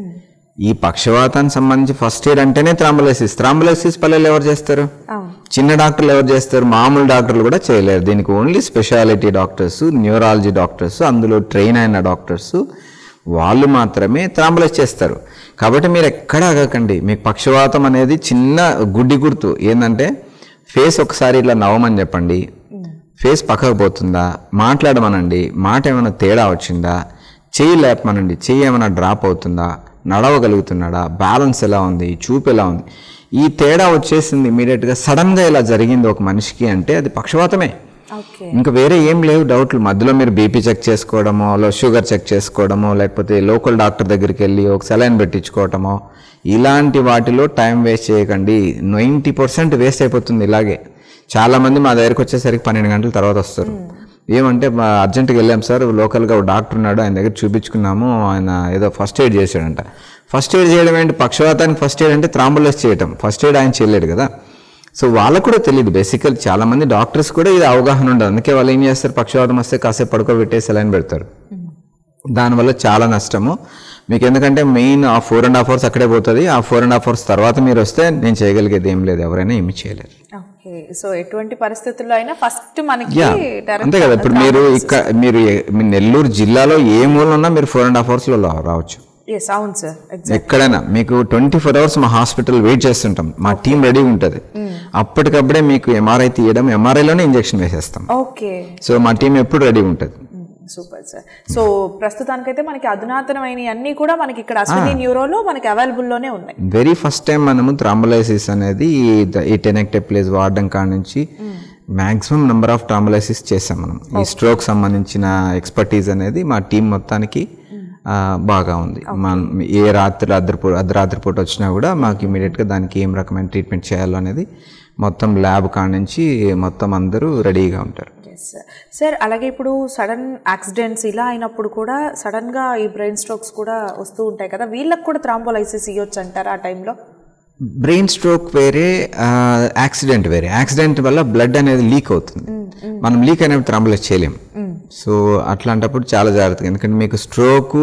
B: ఈ పక్షవాతానికి సంబంధించి ఫస్ట్ ఎయిడ్ అంటేనే థ్రాంబలైసిస్ థ్రాంబలైసిస్ పల్లెలు ఎవరు చేస్తారు
A: అవును
B: చిన్న డాక్టర్లు ఎవరు చేస్తారు మామూలు డాక్టర్లు కూడా చేయలేరు దీనికి only speciality doctors neurology doctors అందులో ట్రైన్ అయిన డాక్టర్స్ వాళ్ళు మాత్రమే థ్రాంబలైజ్ చేస్తారు కాబట్టి మీరు ఎక్కడ ఆగకండి మీకు పక్షవాతం అనేది చిన్న గుడ్డి గుర్తు ఏంటంటే ఫేస్ ఒకసారి ఇట్లా నవ్వమని చెప్పండి ఫేస్ పక్కకు పోతుందా మాట్లాడమనండి మాట ఏమైనా తేడా వచ్చిందా చెయ్యి లేపమనండి చెయ్యి ఏమైనా డ్రాప్ అవుతుందా నడవగలుగుతున్నాడా బ్యాలెన్స్ ఎలా ఉంది చూపు ఎలా ఉంది ఈ తేడా వచ్చేసింది ఇమీడియట్గా సడన్గా ఇలా జరిగింది ఒక మనిషికి అంటే అది పక్షవాతమే
A: ఓకే
B: ఇంకా వేరే ఏం లేవు డౌట్లు మధ్యలో మీరు బీపీ చెక్ చేసుకోవడమో లో షుగర్ చెక్ చేసుకోవడమో లేకపోతే లోకల్ డాక్టర్ దగ్గరికి వెళ్ళి ఒక సెలైన్ పెట్టించుకోవటమో ఇలాంటి వాటిలో టైం వేస్ట్ చేయకండి నైంటీ పర్సెంట్ వేస్ట్ అయిపోతుంది ఇలాగే చాలా మంది మా దగ్గరికి వచ్చేసరికి పన్నెండు గంటల తర్వాత వస్తారు ఏమంటే మా అర్జెంట్గా వెళ్ళాం సార్ లోకల్గా ఒక డాక్టర్ ఉన్నాడు ఆయన దగ్గర చూపించుకున్నాము ఆయన ఏదో ఫస్ట్ ఎయిడ్ చేశాడంట ఫస్ట్ ఎయిడ్ చేయడం ఏంటి పక్షవాతానికి ఫస్ట్ ఎయిడ్ అంటే త్రాంబులైజ్ చేయటం ఫస్ట్ ఎయిడ్ ఆయన చేయలేడు కదా సో వాళ్ళకు కూడా తెలియదు బేసికల్ చాలా మంది డాక్టర్స్ కూడా ఇది అవగాహన ఉండదు అందుకే వాళ్ళు ఏం చేస్తారు పక్షవాతం వస్తే కాసేపు పడుకోబెట్టే సెలైన్ పెడతారు దానివల్ల చాలా నష్టము మీకు ఎందుకంటే మెయిన్ ఆ ఫోర్ అండ్ హాఫ్ అవర్స్ అక్కడే పోతుంది ఆ ఫోర్ అండ్ హాఫ్ అవర్స్ తర్వాత మీరు వస్తే నేను చేయగలిగేది ఏం లేదు ఎవరైనా ఏమి చేయలేరు
A: ఓకే సో ఎటువంటి పరిస్థితుల్లో అయినా ఫస్ట్ మనకి
B: యా అంతే కదా ఇప్పుడు మీరు ఇక్కడ మీరు ఏ- మీ నెల్లూరు జిల్లాలో ఏ మూల ఉన్నా మీరు ఫోర్ అండ్ హాఫ్ అవర్స్లో రావచ్చు
A: ఎస్ అవును సార్ ఎగ్జాక్ట్
B: ఎక్కడైనా మీకు ట్వంటీ ఫోర్ అవర్స్ మా హాస్పిటల్ వెయిట్ చేస్తుంటాం మా టీం రెడీ ఉంటుంది అప్పటికప్పుడే మీకు ఎంఆర్ఐ తీయడం ఎంఆర్ఐలోనే ఇంజెక్షన్ వేసేస్తాం
A: ఓకే
B: సో మా టీం ఎప్పుడు రెడీ ఉంటుంది
A: సూపర్ సార్ సో ప్రస్తుతానికైతే మనకి అధునాతనమైన అన్ని కూడా మనకి ఇక్కడ అశ్విని న్యూరోలో మనకి అవైలబుల్ లోనే ఉన్నాయి
B: వెరీ ఫస్ట్ టైం మనము థ్రాంబలైసిస్ అనేది ఈ ద- ఈ టెనెక్టెప్లేస్ వాడడం కాడ నుంచి మాక్సిమం నెంబర్ ఆఫ్ థ్రాంబలైసిస్ చేసాం మనం ఈ స్ట్రోక్ సంబంధించిన ఎక్స్పర్టీస్ అనేది మా టీం మొత్తానికి ఆ, బాగా ఉంది మనం ఏ రాత్రి అర్ధపూట అర్ధరాత్రి పూట వచ్చినా కూడా మాకు ఇమీడియట్గా దానికి ఏం రకమైన ట్రీట్మెంట్ చేయాలో అనేది మొత్తం ల్యాబ్ కాడ నుంచి మొత్తం అందరూ రెడీగా ఉంటారు
A: ఎస్ సార్ అలాగే ఇప్పుడు సడన్ యాక్సిడెంట్స్ ఇలా అయినప్పుడు కూడా సడన్ గా ఈ బ్రెయిన్ స్ట్రోక్స్ కూడా వస్తూ ఉంటాయి కదా వీళ్ళకి కూడా థ్రాంబోలైసిస్ ఇవ్వచ్చు అంటారా ఆ టైంలో
B: బ్రెయిన్ స్ట్రోక్ వేరే యాక్సిడెంట్ వేరే యాక్సిడెంట్ వల్ల బ్లడ్ అనేది లీక్ అవుతుంది మనం లీక్ అనేవి త్రంబలైజ్ చేయలేం సో అట్లాంటప్పుడు చాలా జాగ్రత్తగా ఎందుకంటే మీకు స్ట్రోక్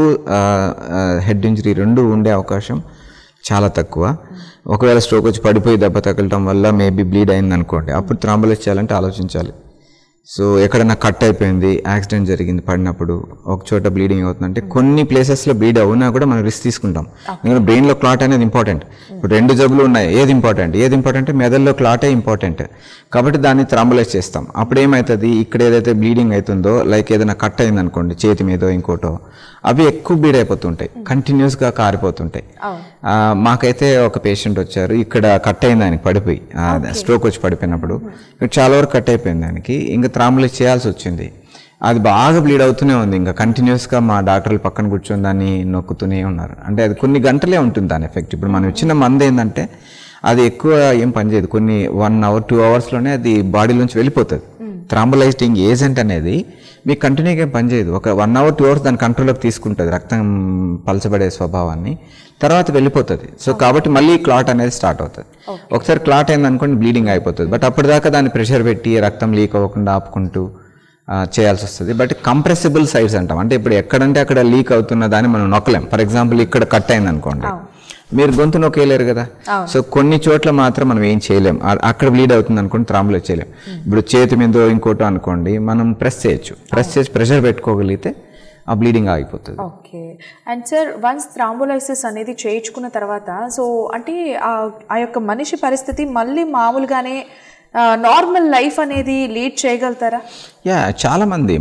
B: హెడ్ ఇంజరీ రెండు ఉండే అవకాశం చాలా తక్కువ ఒకవేళ స్ట్రోక్ వచ్చి పడిపోయి దెబ్బ తగలటం వల్ల మేబీ బ్లీడ్ అయింది అనుకోండి అప్పుడు త్రాంబలైజ్ చేయాలంటే ఆలోచించాలి సో ఎక్కడైనా కట్ అయిపోయింది యాక్సిడెంట్ జరిగింది పడినప్పుడు ఒక చోట బ్లీడింగ్ అవుతుందంటే కొన్ని ప్లేసెస్లో బ్లీడ్ అవునా కూడా మనం రిస్క్ తీసుకుంటాం ఎందుకంటే బ్రెయిన్లో క్లాట్ అనేది ఇంపార్టెంట్ ఇప్పుడు రెండు జబ్బులు ఉన్నాయి ఏది ఇంపార్టెంట్ ఏది ఇంపార్టెంట్ మెదడులో క్లాటే ఇంపార్టెంట్ కాబట్టి దాన్ని థ్రాంబలైజ్ చేస్తాం అప్పుడు ఏమవుతుంది ఇక్కడ ఏదైతే బ్లీడింగ్ అవుతుందో లైక్ ఏదైనా కట్ అయింది అనుకోండి చేతి మీదో ఇంకోటో అవి ఎక్కువ బ్లీడ్ అయిపోతుంటాయి కంటిన్యూస్గా కారిపోతుంటాయి ఆ, మాకైతే ఒక పేషెంట్ వచ్చారు ఇక్కడ కట్ అయింది ఆయనకి పడిపోయి స్ట్రోక్ వచ్చి పడిపోయినప్పుడు ఇక్కడ చాలా వరకు కట్ అయిపోయింది ఆయనకి ఇంకా త్రాంబులైజ్ చేయాల్సి వచ్చింది అది బాగా బ్లీడ్ అవుతూనే ఉంది ఇంకా కంటిన్యూస్గా మా డాక్టర్లు పక్కన కూర్చొని దాన్ని నొక్కుతూనే ఉన్నారు అంటే అది కొన్ని గంటలే ఉంటుంది దాని ఎఫెక్ట్ ఇప్పుడు మనం ఇచ్చిన మందు ఏంటంటే అది ఎక్కువ ఏం పనిచేయదు కొన్ని వన్ అవర్ టూ అవర్స్లోనే అది బాడీలోంచి వెళ్ళిపోతుంది థ్రాంబలైజింగ్ ఏజెంట్ అనేది మీకు కంటిన్యూగా ఏం పనిచేయదు ఒక వన్ అవర్ టూ అవర్స్ దాని కంట్రోల్లోకి తీసుకుంటుంది రక్తం పలచబడే స్వభావాన్ని తర్వాత వెళ్ళిపోతుంది సో కాబట్టి మళ్ళీ క్లాట్ అనేది స్టార్ట్ అవుతుంది ఒకసారి క్లాట్ అయింది అనుకోండి బ్లీడింగ్ అయిపోతుంది బట్ అప్పటిదాకా దాన్ని ప్రెషర్ పెట్టి రక్తం లీక్ అవ్వకుండా ఆపుకుంటూ ఆ, చేయాల్సి వస్తుంది బట్ కంప్రెసిబుల్ సైడ్స్ అంటాం అంటే ఇప్పుడు ఎక్కడంటే అక్కడ లీక్ అవుతున్న దాన్ని మనం నొక్కలేం ఫర్ ఎగ్జాంపుల్ ఇక్కడ కట్ అయింది అనుకోండి మీరు గొంతు నొక్కేయలేరు కదా సో కొన్ని చోట్ల మాత్రం మనం ఏం చేయలేం ఆ- అక్కడ బ్లీడ్ అవుతుంది అనుకోండి త్రాంబులో చేయలేం ఇప్పుడు చేతి మీద ఇంకోటో అనుకోండి మనం ప్రెస్ చేయొచ్చు ప్రెస్ చేసి ప్రెషర్ పెట్టుకోగలిగితే ఆ బ్లీడింగ్ ఆగిపోతుంది
A: okay and sir once thrombolysis అనేది చేయించుకున్న తర్వాత సో అంటే ఆ- ఆ యొక్క మనిషి పరిస్థితి మళ్ళీ మామూలుగానే నార్మల్ లైఫ్ అనేది లీడ్ చేయగలుగుతారా
B: యా చాలా మంది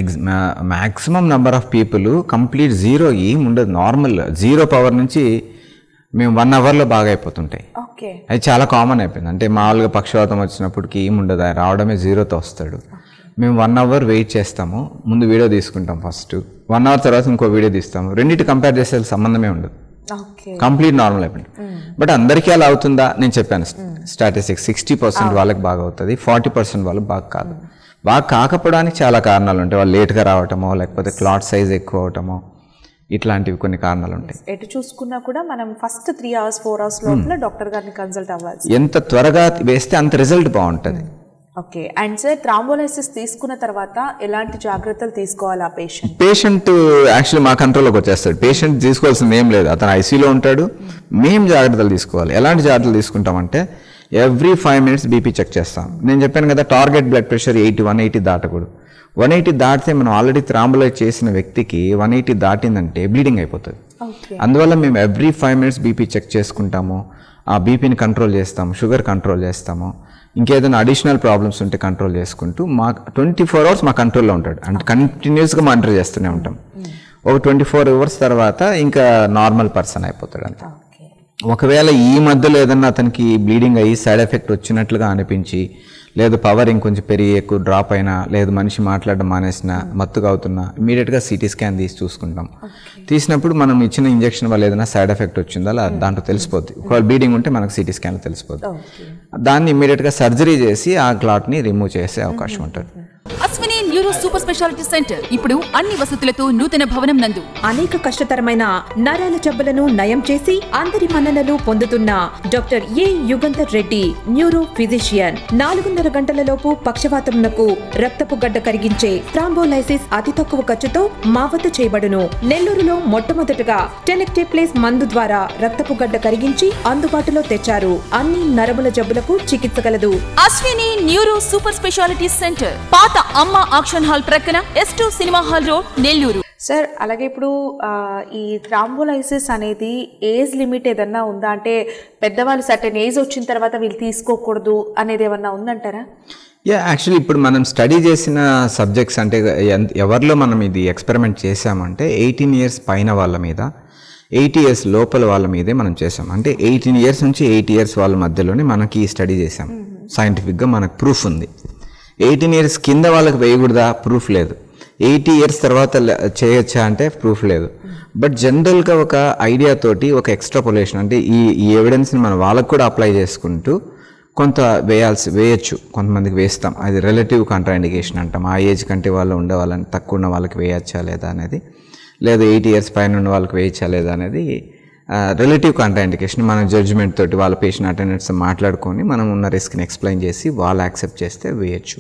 B: maximum number of people complete zero ఏం ఉండదు నార్మల్ జీరో పవర్ నుంచి మేము వన్ అవర్లో బాగా అయిపోతుంటాయి
A: ఓకే
B: అది చాలా కామన్ అయిపోయింది అంటే మామూలుగా పక్షవాతం వచ్చినప్పటికి ఏం ఉండదు ఆయన రావడమే జీరోతో వస్తాడు మేము వన్ అవర్ వెయిట్ చేస్తాము ముందు వీడియో తీసుకుంటాం ఫస్ట్ వన్ అవర్ తర్వాత ఇంకో వీడియో తీస్తాము రెండింటి కంపేర్ చేసే సంబంధమే ఉండదు
A: ఓకే
B: కంప్లీట్ నార్మల్ అయిపోయింది బట్ అందరికీ అలా అవుతుందా నేను చెప్పాను స్టాటిస్టిక్స్ సిక్స్టీ పర్సెంట్ వాళ్ళకి బాగా అవుతుంది ఫార్టీ పర్సెంట్ వాళ్ళకి బాగా కాదు బాగా కాకపోవడానికి చాలా కారణాలు ఉంటాయి వాళ్ళు లేట్గా రావటమో లేకపోతే క్లాత్ సైజ్ ఎక్కువ అవటమో ఇట్లాంటివి కొన్ని కారణాలు ఉంటాయి
A: ఎటు చూసుకున్నా కూడా మనం first three hours four hours లోపల డాక్టర్ గారిని కన్సల్ట్ అవ్వాల్సి
B: ఎంత త్వరగా వేస్తే అంత రిజల్ట్ బాగుంటుంది
A: ఓకే అండ్ సార్ థ్రాంబోలైసిస్ తీసుకున్న తర్వాత ఎలాంటి జాగ్రత్తలు తీసుకోవాలి ఆ పేషెంట్
B: పేషెంట్ యాక్చువల్లీ మా కంట్రోల్లోకి వచ్చేస్తాడు పేషెంట్ తీసుకోవాల్సింది ఏం లేదు అతను ఐసీలో ఉంటాడు మేము జాగ్రత్తలు తీసుకోవాలి ఎలాంటి జాగ్రత్తలు తీసుకుంటామంటే every five minutes BP check చేస్తాం నేను చెప్పాను కదా target blood pressure eighty one eighty దాటకూడదు వన్ ఎయిటీ దాటితే మనం ఆల్రెడీ థ్రాంబులైజ్ చేసిన వ్యక్తికి వన్ ఎయిటీ దాటిందంటే బ్లీడింగ్ అయిపోతుంది
A: ఓకే
B: అందువల్ల మేము every five minutes BP check చేసుకుంటాము ఆ బీపీని కంట్రోల్ చేస్తాము షుగర్ కంట్రోల్ చేస్తాము ఇంకేదైనా అడిషనల్ ప్రాబ్లమ్స్ ఉంటే కంట్రోల్ చేసుకుంటూ మా ట్వంటీ ఫోర్ అవర్స్ మా కంట్రోల్లో ఉంటాడు అంటే కంటిన్యూస్గా మానిటర్ చేస్తూనే ఉంటాం ఒక ట్వంటీ ఫోర్ అవర్స్ తర్వాత ఇంకా నార్మల్ పర్సన్ అయిపోతాడు అంతే
A: ఓకే
B: ఒకవేళ ఈ మధ్యలో ఏదన్నా అతనికి బ్లీడింగ్ అయ్యి సైడ్ ఎఫెక్ట్ వచ్చినట్లుగా అనిపించి లేదు పవర్ ఇంకొంచెం పెరిగి ఎక్కువ డ్రాప్ అయినా లేదు మనిషి మాట్లాడడం మానేసిన మత్తుగా అవుతున్నా ఇమీడియట్గా సిటీ స్కాన్ తీసి చూసుకుంటాం తీసినప్పుడు మనం ఇచ్చిన ఇంజెక్షన్ వల్ల ఏదైనా సైడ్ ఎఫెక్ట్ వచ్చిందా అలా దాంట్లో తెలిసిపోద్ది ఒకవేళ బ్లీడింగ్ ఉంటే మనకు సిటీ స్కాన్లో తెలిసిపోద్ది దాన్ని ఇమీడియట్గా సర్జరీ చేసి ఆ క్లాట్ని రిమూవ్ చేసే అవకాశం ఉంటుంది
E: Ashwini neuro super speciality centre ఇప్పుడు అన్ని వసతులతో నూతన భవనం నందు
F: అనేక కష్టతరమైన నరాల జబ్బులను నయం చేసి అందరి మన్ననలు పొందుతున్న doctor A Yugandhar Reddy neuro physician నాలుగున్నర గంటలలోపు పక్షవాతంనకు రక్తపు గడ్డ కరిగించే థ్రాంబోలైసిస్ అతి తక్కువ ఖర్చుతో మా వద్ద చేయబడును నెల్లూరులో మొట్టమొదటగా టెనెక్టేప్లేస్ మందు ద్వారా రక్తపు గడ్డ కరిగించి అందుబాటులో తెచ్చారు అన్ని నరముల జబ్బులకు చికిత్స కలదు
E: Ashwini neuro super speciality centre పాత అమ్మ ఆక్షన్ హాల్ ప్రక్కన S two cinema hall road Nellore
A: sir అలాగే ఇప్పుడు ఆ, ఈ థ్రాంబోలైసిస్ అనేది ఏజ్ లిమిట్ ఏదన్నా ఉందా అంటే పెద్దవాళ్ళు సర్టెన్ ఏజ్ వచ్చిన తర్వాత వీళ్ళు తీసుకోకూడదు అనేది ఏమన్నా ఉందంటారా
B: యా యాక్చువల్లీ ఇప్పుడు మనం స్టడీ చేసిన సబ్జెక్ట్స్ అంటే ఎంత- ఎవరిలో మనం ఇది ఎక్స్పెరిమెంట్ చేసామంటే ఎయిటీన్ ఇయర్స్ పైన వాళ్ళ మీద ఎయిటీ ఇయర్స్ లోపల వాళ్ళ మీదే మనం చేసాం అంటే ఎయిటీన్ ఇయర్స్ నుంచి ఎయిటీ ఇయర్స్ వాళ్ళ మధ్యలోనే మనకి ఈ స్టడీ చేసాం సైంటిఫిక్గా మనకు ప్రూఫ్ ఉంది ఎయిటీన్ ఇయర్స్ కింద వాళ్ళకి వేయకూడదా ప్రూఫ్ లేదు ఎయిటీ ఇయర్స్ తర్వాత లే- చేయొచ్చా అంటే ప్రూఫ్ లేదు బట్ జనరల్గా ఒక ఐడియా తోటి ఒక ఎక్స్ట్రాపులేషన్ అంటే ఈ ఈ ఎవిడెన్స్ని మనం వాళ్ళకు కూడా అప్లై చేసుకుంటూ కొంత వేయాల్సి వేయచ్చు కొంతమందికి వేస్తాం అది రిలేటివ్ కాంట్రాఇండికేషన్ అంటాం ఆ ఏజ్ కంటే వాళ్ళు ఉండే వాళ్ళని తక్కువ ఉన్న వాళ్ళకి వేయచ్చా లేదా అనేది లేదా ఎయిటీ ఇయర్స్ పైన ఉన్న వాళ్ళకి వేయచ్చా లేదా అనేది రిలేటివ్ కాంట్రాఇండికేషన్ మన జడ్జిమెంట్ తోటి వాళ్ళ పేషెంట్ అటెండెంట్స్ మాట్లాడుకొని మనం ఉన్న రిస్క్ని ఎక్స్ప్లెయిన్ చేసి వాళ్ళు యాక్సెప్ట్ చేస్తే వేయచ్చు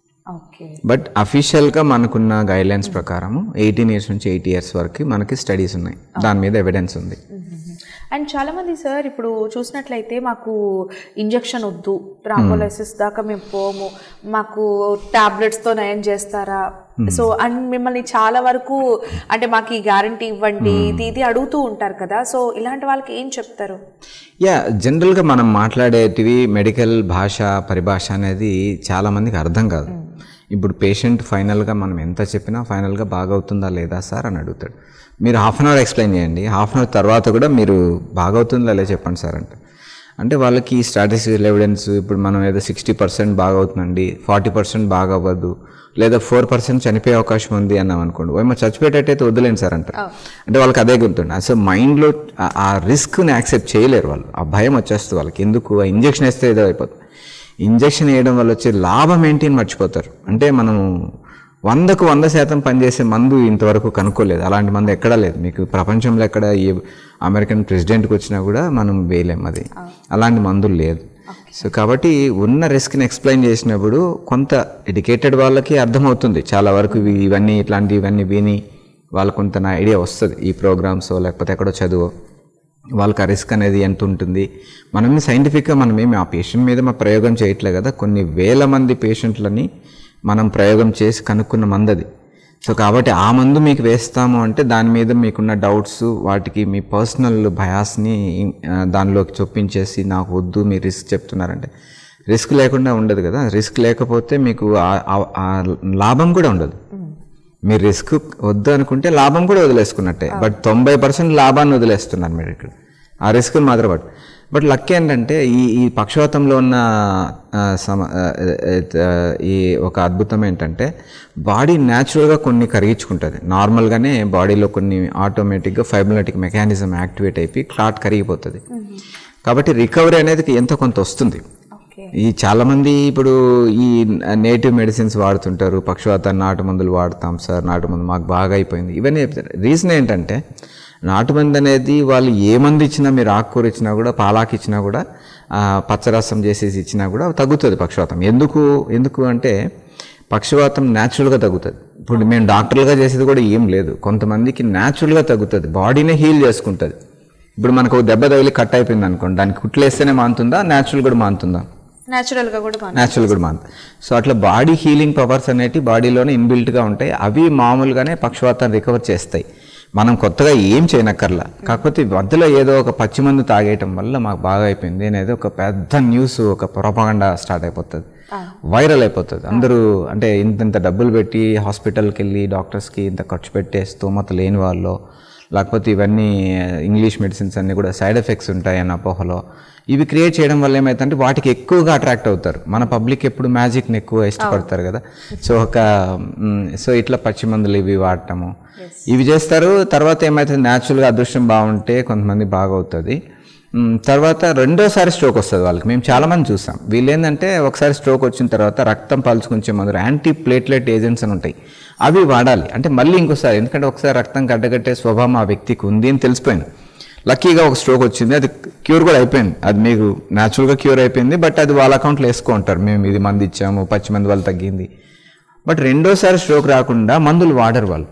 A: ఓకే
B: బట్ అఫీషియల్గా మనకున్న గైడ్లైన్స్ ప్రకారం ఎయిటీన్ ఇయర్స్ నుంచి ఎయిటీ ఇయర్స్ వరకు మనకి స్టడీస్ ఉన్నాయి దాని మీద ఎవిడెన్స్ ఉంది
A: అండ్ చాలా మంది సార్ ఇప్పుడు చూసినట్లయితే మాకు ఇంజెక్షన్ వద్దు థ్రాంబోలైసిస్ దాకా మేము పోము మాకు టాబ్లెట్స్తో నయం చేస్తారా సో అండ్ మిమ్మల్ని చాలా వరకు అంటే మాకు ఈ గ్యారంటీ ఇవ్వండి ఇది ఇది అడుగుతూ ఉంటారు కదా సో ఇలాంటి వాళ్ళకి ఏం చెప్తారు
B: యా జనరల్గా మనం మాట్లాడేటివి మెడికల్ భాష పరిభాష అనేది చాలా మందికి అర్థం కాదు ఇప్పుడు పేషెంట్ ఫైనల్గా మనం ఎంత చెప్పినా ఫైనల్గా బాగవుతుందా లేదా సార్ అని అడుగుతాడు మీరు హాఫ్ అన్ అవర్ ఎక్స్ప్లెయిన్ చేయండి హాఫ్ అన్ అవర్ తర్వాత కూడా మీరు బాగవుతుందా లేదా చెప్పండి సార్ అంటే అంటే వాళ్ళకి స్టాటిస్టికల్ ఎవిడెన్స్ ఇప్పుడు మనం ఏదో సిక్స్టీ పర్సెంట్ బాగా అవుతుందండి ఫార్టీ పర్సెంట్ బాగా అవ్వదు లేదా ఫోర్ పర్సెంట్ చనిపోయే అవకాశం ఉంది అన్నాం అనుకోండి ఏమో చచ్చిపోయేటట్టయితే వదిలేండి సార్ అంటారు అంటే వాళ్ళకి అదే గుర్తుంది అసలు మైండ్లో ఆ- ఆ రిస్క్ని యాక్సెప్ట్ చేయలేరు వాళ్ళు ఆ భయం వచ్చేస్తుంది వాళ్ళకి ఎందుకు ఆ ఇంజెక్షన్ వేస్తే ఏదో అయిపోతుంది ఇంజెక్షన్ వేయడం వల్ల వచ్చే లాభం ఏంటి అని మర్చిపోతారు అంటే మనం వందకు వంద శాతం పనిచేసే మందు ఇంతవరకు కనుక్కోలేదు అలాంటి మందు ఎక్కడా లేదు మీకు ప్రపంచంలో ఎక్కడ ఏ అమెరికన్ ప్రెసిడెంట్కి వచ్చినా కూడా మనం వేయలేం అది అలాంటి మందులు లేదు సో కాబట్టి ఉన్న రిస్క్ని ఎక్స్ప్లెయిన్ చేసినప్పుడు కొంత ఎడ్యుకేటెడ్ వాళ్ళకి అర్థమవుతుంది చాలా వరకు ఇవి- ఇవన్నీ ఇట్లాంటి ఇవన్నీ విని వాళ్ళకు కొంత నా ఐడియా వస్తుంది ఈ ప్రోగ్రామ్స్ లేకపోతే ఎక్కడో చదువు వాళ్ళకి ఆ రిస్క్ అనేది ఎంత ఉంటుంది మనం సైంటిఫిక్గా మనం ఏమి ఆ పేషెంట్ మీద మా ప్రయోగం చేయట్లే కదా కొన్ని వేల మంది పేషెంట్లని మనం ప్రయోగం చేసి కనుక్కున్న మంది అది సో కాబట్టి ఆ మందు మీకు వేస్తాము అంటే దాని మీద మీకున్న డౌట్స్ వాటికి మీ పర్సనల్ భయాస్ని ఆ, దానిలోకి చొప్పించేసి నాకు వద్దు మీరు రిస్క్ చెప్తున్నారంటే రిస్క్ లేకుండా ఉండదు కదా రిస్క్ లేకపోతే మీకు ఆ- ఆ- ఆ లాభం కూడా ఉండదు మీరు రిస్క్ వద్దు అనుకుంటే లాభం కూడా వదిలేసుకున్నట్టే బట్ తొంభై పర్సెంట్ లాభాన్ని వదిలేస్తున్నారు మీరు ఇక్కడ ఆ రిస్క్ మాత్రం పట్టు బట్ లక్ ఏంటంటే ఈ ఈ పక్షవాతంలో ఉన్న ఆ, సమ ఆ, ఆ, ఈ ఒక అద్భుతం ఏంటంటే బాడీ న్యాచురల్గా కొన్ని కరిగించుకుంటుంది నార్మల్గానే బాడీలో కొన్ని ఆటోమేటిక్గా ఫైబ్రలటిక్ మెకానిజం యాక్టివేట్ అయిపోయి క్లాట్ కరిగిపోతుంది కాబట్టి రికవరీ అనేది ఎంతో కొంత వస్తుంది ఈ చాలా మంది ఇప్పుడు ఈ నేటివ్ మెడిసిన్స్ వాడుతుంటారు పక్షవాతాన్ని నాటు మందులు వాడతాం సార్ నాటు మందు మాకు బాగా అయిపోయింది ఇవన్నీ చెప్తారు రీజన్ ఏంటంటే నాటు మందు అనేది వాళ్ళు ఏ మందు ఇచ్చినా మీరు ఆకుకూర ఇచ్చినా కూడా పాలాకు ఇచ్చినా కూడా ఆ, పచ్చరసం చేసేసి ఇచ్చినా కూడా తగ్గుతుంది పక్షవాతం ఎందుకు ఎందుకు అంటే పక్షవాతం న్యాచురల్గా తగ్గుతుంది ఇప్పుడు మేము డాక్టర్లుగా చేసేది కూడా ఏం లేదు కొంతమందికి న్యాచురల్గా తగ్గుతుంది బాడీనే హీల్ చేసుకుంటుంది ఇప్పుడు మనకు ఒక దెబ్బ తగిలి కట్ అయిపోయింది అనుకోండి దానికి కుట్లేస్తేనే మానుతుందా న్యాచురల్ కూడా మానుతుందా
A: న్యాచురల్ గా కూడా బాగా
B: న్యాచురల్ కూడా మానుతుంది సో అట్లా బాడీ హీలింగ్ పవర్స్ అనేవి బాడీలోనే ఇన్బిల్ట్గా ఉంటాయి అవి మామూలుగానే పక్షవాతాన్ని రికవర్ చేస్తాయి మనం కొత్తగా ఏం చేయనక్కర్లా కాకపోతే మధ్యలో ఏదో ఒక పచ్చి మందు తాగేయటం వల్ల మాకు బాగా అయిపోయింది అనేది ఒక పెద్ద న్యూస్ ఒక ప్రొపగండా స్టార్ట్ అయిపోతుంది వైరల్ అయిపోతుంది అందరూ అంటే ఇంత ఇంత డబ్బులు పెట్టి హాస్పిటల్కి వెళ్ళి డాక్టర్స్కి ఇంత ఖర్చు పెట్టే స్తోమత లేని వాళ్ళు లేకపోతే ఇవన్నీ ఇంగ్లీష్ మెడిసిన్స్ అన్నీ కూడా సైడ్ ఎఫెక్ట్స్ ఉంటాయి అన్న అపోహలో ఇవి క్రియేట్ చేయడం వల్ల ఏమైతుందంటే వాటికి ఎక్కువగా అట్రాక్ట్ అవుతారు మన పబ్లిక్ ఎప్పుడు మ్యాజిక్ని ఎక్కువ ఇష్టపడతారు కదా సో ఒక మ్, సో ఇట్లా పచ్చి మందులు ఇవి వాడటము ఇవి చేస్తారు తర్వాత ఏమవుతుంది న్యాచురల్గా అదృష్టం బాగుంటే కొంతమంది బాగా అవుతుంది మ్, తర్వాత రెండోసారి స్ట్రోక్ వస్తుంది వాళ్ళకి మేము చాలామంది చూసాం వీళ్ళు ఏంటంటే ఒకసారి స్ట్రోక్ వచ్చిన తర్వాత రక్తం పలుచుకుంచే మందులు యాంటీ ప్లేట్లెట్ ఏజెంట్స్ అని ఉంటాయి అవి వాడాలి అంటే మళ్ళీ ఇంకోసారి ఎందుకంటే ఒకసారి రక్తం గడ్డగట్టే స్వభావం ఆ వ్యక్తికి ఉంది అని తెలిసిపోయింది లక్కీగా ఒక స్ట్రోక్ వచ్చింది అది క్యూర్ కూడా అయిపోయింది అది మీకు న్యాచురల్గా క్యూర్ అయిపోయింది బట్ అది వాళ్ళ అకౌంట్లో వేసుకుంటారు మేము ఇది మంది ఇచ్చాము పచ్చి మంది వాళ్ళు తగ్గింది బట్ రెండోసారి స్ట్రోక్ రాకుండా మందులు వాడరు వాళ్ళు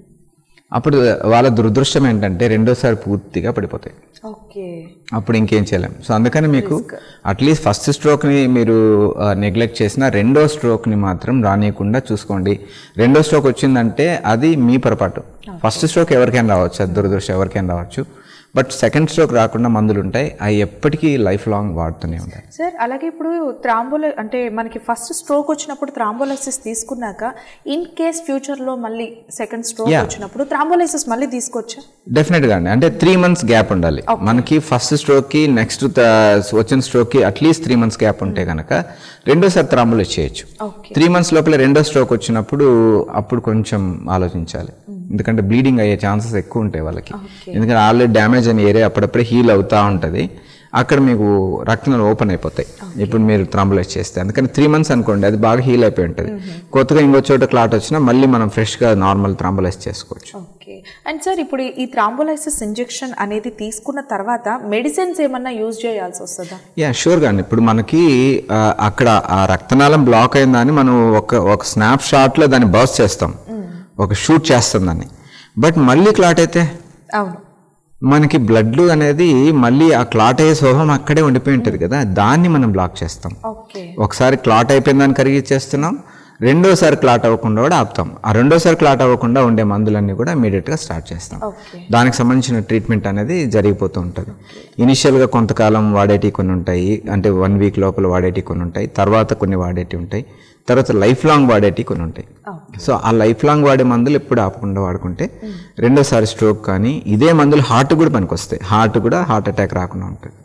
B: అప్పుడు వాళ్ళ దురదృష్టం ఏంటంటే రెండోసారి పూర్తిగా పడిపోతాయి
A: ఓకే
B: అప్పుడు ఇంకేం చేయలేం సో అందుకని మీకు అట్లీస్ట్ ఫస్ట్ స్ట్రోక్ని మీరు నెగ్లెక్ట్ చేసిన రెండో స్ట్రోక్ని మాత్రం రానియకుండా చూసుకోండి రెండో స్ట్రోక్ వచ్చిందంటే అది మీ పొరపాటు ఫస్ట్ స్ట్రోక్ ఎవరికైనా రావచ్చు అది దురదృష్టం ఎవరికైనా రావచ్చు బట్ సెకండ్ స్ట్రోక్ రాకుండా మందులు ఉంటాయి అవి ఎప్పటికీ లైఫ్ లాంగ్ వాడుతూనే ఉంటాయి
A: సార్ అలాగే ఇప్పుడు త్రాంబోల అంటే మనకి ఫస్ట్ స్ట్రోక్ వచ్చినప్పుడు త్రాంబోలైసిస్ తీసుకున్నాక ఇన్ కేస్ ఫ్యూచర్ లో మళ్ళీ సెకండ్ స్ట్రోక్
B: Yeah.
A: వచ్చినప్పుడు త్రాంబోలైసిస్ మళ్ళీ తీసుకోవచ్చా
B: డెఫినెట్గా అండి అంటే త్రీ మంత్స్ గ్యాప్ ఉండాలి మనకి ఫస్ట్ స్ట్రోక్కి నెక్స్ట్ వచ్చిన స్ట్రోక్కి అట్లీస్ట్ త్రీ మంత్స్ గ్యాప్ ఉంటే కనుక రెండోసారి త్రాంబులు చేయొచ్చు
A: ఓకే
B: త్రీ మంత్స్ లోపల రెండో స్ట్రోక్ వచ్చినప్పుడు అప్పుడు కొంచెం ఆలోచించాలి ఎందుకంటే బ్లీడింగ్ అయ్యే ఛాన్సెస్ ఎక్కువ ఉంటాయి వాళ్ళకి ఎందుకంటే ఆల్రెడీ డ్యామేజ్ అయిన ఏరియా అప్పుడప్పుడే హీల్ అవుతా ఉంటుంది అక్కడ మీకు రక్తనాలు ఓపెన్ అయిపోతాయి ఇప్పుడు మీరు థ్రాంబులైజ్ చేస్తే అందుకని త్రీ మంత్స్ అనుకోండి అది బాగా హీల్ అయిపోయి ఉంటుంది కొత్తగా ఇంకో చోట క్లాట్ వచ్చినా మళ్ళీ మనం ఫ్రెష్గా నార్మల్ థ్రాంబులైజ్ చేసుకోవచ్చు
A: ఓకే అండ్ సార్ ఇప్పుడు ఈ త్రాంబోలైసిస్ ఇంజెక్షన్ అనేది తీసుకున్న తర్వాత మెడిసిన్స్ ఏమన్నా యూజ్ చేయాల్సి వస్తుందా
B: యా షూర్గా అండి ఇప్పుడు మనకి ఆ, అక్కడ ఆ రక్తనాళం బ్లాక్ అయిందని మనం ఒక ఒక స్నాప్ షాట్లో దాన్ని బర్స్ చేస్తాం ఒక షూట్ చేస్తాం దాన్ని బట్ మళ్ళీ క్లాట్ అయితే
A: అవును
B: మనకి బ్లడ్ అనేది మళ్ళీ ఆ క్లాట్ అయ్యే స్వభావం అక్కడే ఉండిపోయి ఉంటుంది కదా దాన్ని మనం బ్లాక్ చేస్తాం
A: ఓకే
B: ఒకసారి క్లాట్ అయిపోయిన దాన్ని కరిగిచ్చేస్తున్నాం రెండోసారి క్లాట్ అవ్వకుండా కూడా ఆపుతాం ఆ రెండోసారి క్లాట్ అవ్వకుండా ఉండే మందులన్నీ కూడా ఇమీడియట్గా స్టార్ట్ చేస్తాం
A: ఓకే
B: దానికి సంబంధించిన ట్రీట్మెంట్ అనేది జరిగిపోతూ ఉంటుంది ఇనిషియల్గా కొంతకాలం వాడేటివి కొన్ని ఉంటాయి అంటే వన్ వీక్ లోపల వాడేటివి కొన్ని ఉంటాయి తర్వాత కొన్ని వాడేటివి ఉంటాయి తర్వాత లైఫ్ లాంగ్ వాడేటివి కొన్ని ఉంటాయి సో ఆ లైఫ్ లాంగ్ వాడే మందులు ఎప్పుడు ఆపకుండా వాడుకుంటే రెండోసారి స్ట్రోక్ కానీ ఇదే మందులు హార్ట్ కూడా పనికొస్తాయి హార్ట్ కూడా హార్ట్ అటాక్ రాకుండా ఉంటుంది
A: ఓకే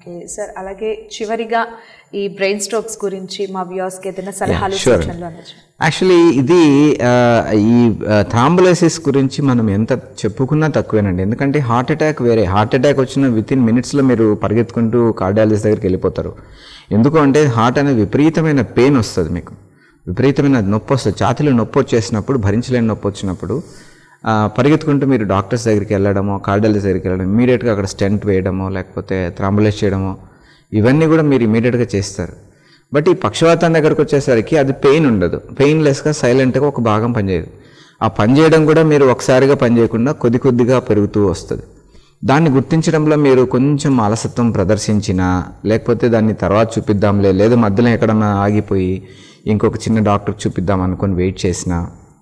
A: ఓకే సార్ అలాగే చివరిగా ఈ బ్రెయిన్ స్ట్రోక్స్ గురించి మా వ్యూవర్స్కి ఏదైనా సలహాలు
B: sure.
A: సూచనలు అందజేయండి
B: యాక్చువల్లీ ఇది ఆ, ఈ థ్రాంబులైసిస్ గురించి మనం ఎంత చెప్పుకున్నా తక్కువేనండి ఎందుకంటే హార్ట్ అటాక్ వేరే హార్ట్ అటాక్ వచ్చిన విత్ ఇన్ మినిట్స్లో మీరు పరిగెత్తుకుంటూ కార్డియాలజిస్ట్ దగ్గరికి వెళ్ళిపోతారు ఎందుకు అంటే హార్ట్ అనేది విపరీతమైన పెయిన్ వస్తుంది మీకు విపరీతమైన నొప్పి వస్తుంది ఛాతీలో నొప్పి వచ్చేసినప్పుడు భరించలేని నొప్పి వచ్చినప్పుడు ఆ, పరిగెత్తుకుంటూ మీరు డాక్టర్స్ దగ్గరికి వెళ్ళడమో కార్డియాలజిస్ట్ దగ్గరికి వెళ్ళడం ఇమీడియట్గా అక్కడ స్టెంట్ వేయడమో లేకపోతే థ్రాంబులైజ్ చేయడమో ఇవన్నీ కూడా మీరు ఇమీడియట్గా చేస్తారు బట్ ఈ పక్షవాతం దగ్గరకు వచ్చేసరికి అది పెయిన్ ఉండదు పెయిన్లెస్గా సైలెంట్గా ఒక భాగం పనిచేయదు ఆ పని చేయడం కూడా మీరు ఒకసారిగా పని చేయకుండా కొద్ది కొద్దిగా పెరుగుతూ వస్తుంది దాన్ని గుర్తించడంలో మీరు కొంచెం అలసత్వం ప్రదర్శించినా లేకపోతే దాన్ని తర్వాత చూపిద్దాంలే లేదా మధ్యలో ఎక్కడన్నా ఆగిపోయి ఇంకొక చిన్న డాక్టర్ చూపిద్దాం అనుకొని వెయిట్ చేసినా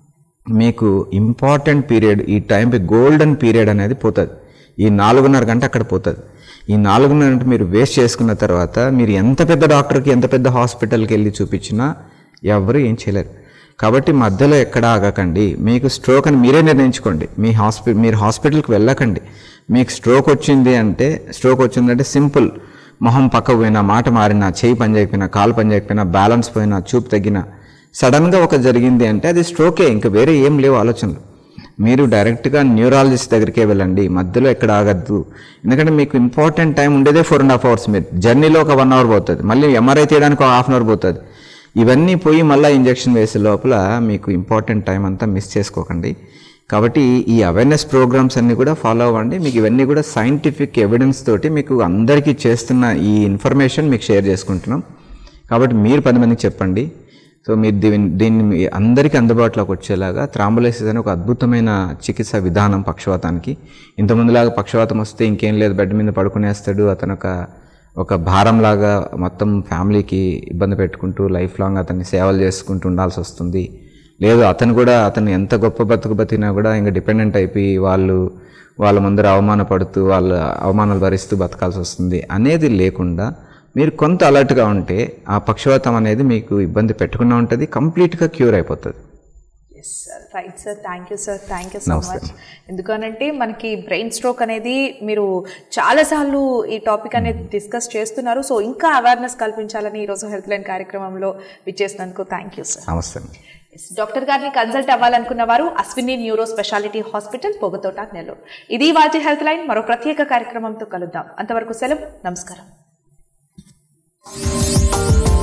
B: మీకు ఇంపార్టెంట్ పీరియడ్ ఈ టైంకి గోల్డెన్ పీరియడ్ అనేది పోతుంది ఈ నాలుగున్నర గంట అక్కడ పోతుంది ఈ నాలుగున్నర గంట మీరు వేస్ట్ చేసుకున్న తర్వాత మీరు ఎంత పెద్ద డాక్టర్కి ఎంత పెద్ద హాస్పిటల్కి వెళ్ళి చూపించినా ఎవరు ఏం చేయలేరు కాబట్టి మధ్యలో ఎక్కడ ఆగకండి మీకు స్ట్రోక్ అని మీరే నిర్ణయించుకోండి మీ హాస్పిటల్ మీరు హాస్పిటల్కి వెళ్ళకండి మీకు స్ట్రోక్ వచ్చింది అంటే స్ట్రోక్ వచ్చిందంటే సింపుల్ మొహం పక్క పోయినా మాట మారినా చేయి పని చేయకపోయినా కాలు పని చేయకపోయినా బ్యాలెన్స్ పోయినా చూపు తగ్గినా సడన్గా ఒక జరిగింది అంటే అది స్ట్రోకే ఇంకా వేరే ఏం లేవు ఆలోచనలు మీరు డైరెక్ట్గా న్యూరాలజిస్ట్ దగ్గరికే వెళ్ళండి మధ్యలో ఎక్కడ ఆగద్దు ఎందుకంటే మీకు ఇంపార్టెంట్ టైం ఉండేదే ఫోర్ అండ్ హాఫ్ అవర్స్ మీరు జర్నీలో ఒక వన్ అవర్ పోతుంది మళ్ళీ ఎంఆర్ఐ తీయడానికి ఒక హాఫ్ అన్ అవర్ పోతుంది ఇవన్నీ పోయి మళ్ళీ ఇంజెక్షన్ వేసే లోపల మీకు ఇంపార్టెంట్ టైం అంతా మిస్ చేసుకోకండి కాబట్టి ఈ అవేర్నెస్ ప్రోగ్రామ్స్ అన్నీ కూడా ఫాలో అవ్వండి మీకు ఇవన్నీ కూడా సైంటిఫిక్ ఎవిడెన్స్ తోటి మీకు అందరికీ చేస్తున్న ఈ ఇన్ఫర్మేషన్ మీకు షేర్ చేసుకుంటున్నాం కాబట్టి మీరు పది మందికి చెప్పండి సో మీరు దీన్ని దీన్ని మీ అందరికీ అందుబాటులోకి వచ్చేలాగా థ్రాంబులైసిస్ అనే ఒక అద్భుతమైన చికిత్స విధానం పక్షవాతానికి ఇంతకుముందులాగా పక్షవాతం వస్తే ఇంకేం లేదు బెడ్ మీద పడుకునేస్తాడు అతను ఒక ఒక భారంలాగా మొత్తం ఫ్యామిలీకి ఇబ్బంది పెట్టుకుంటూ లైఫ్ లాంగ్ అతన్ని సేవలు చేసుకుంటూ ఉండాల్సి వస్తుంది లేదు అతను కూడా అతను ఎంత గొప్ప బతుకు బతికినా కూడా ఇంకా డిపెండెంట్ అయిపోయి వాళ్ళు వాళ్ళ ముందర అవమానపడుతూ వాళ్ళ అవమానాలు భరిస్తూ బతకాల్సి వస్తుంది అనేది లేకుండా మీరు కొంత అలర్ట్గా ఉంటే ఆ పక్షవాతం అనేది మీకు ఇబ్బంది పెట్టకుండా ఉంటుంది కంప్లీట్గా క్యూర్ అయిపోతుంది
A: yes sir right sir thank you sir thank you so
B: నమస్తే.
A: మచ్ ఎందుకనంటే మనకి బ్రెయిన్ స్ట్రోక్ అనేది మీరు చాలాసార్లు ఈ టాపిక్ అనేది డిస్కస్ చేస్తున్నారు సో ఇంకా అవేర్నెస్ కల్పించాలని ఈరోజు హెల్త్ లైన్ కార్యక్రమంలో విచ్చేసినందుకు థ్యాంక్ యూ సార్
B: నమస్తే
A: Yes, డాక్టర్ గారిని కన్సల్ట్ అవ్వాలనుకున్న వారు Ashwini neuro speciality hospital Pogathota Nellore ఇది వాటి హెల్త్ లైన్ మరో ప్రత్యేక కార్యక్రమంతో కలుద్దాం అంతవరకు సెలవు నమస్కారం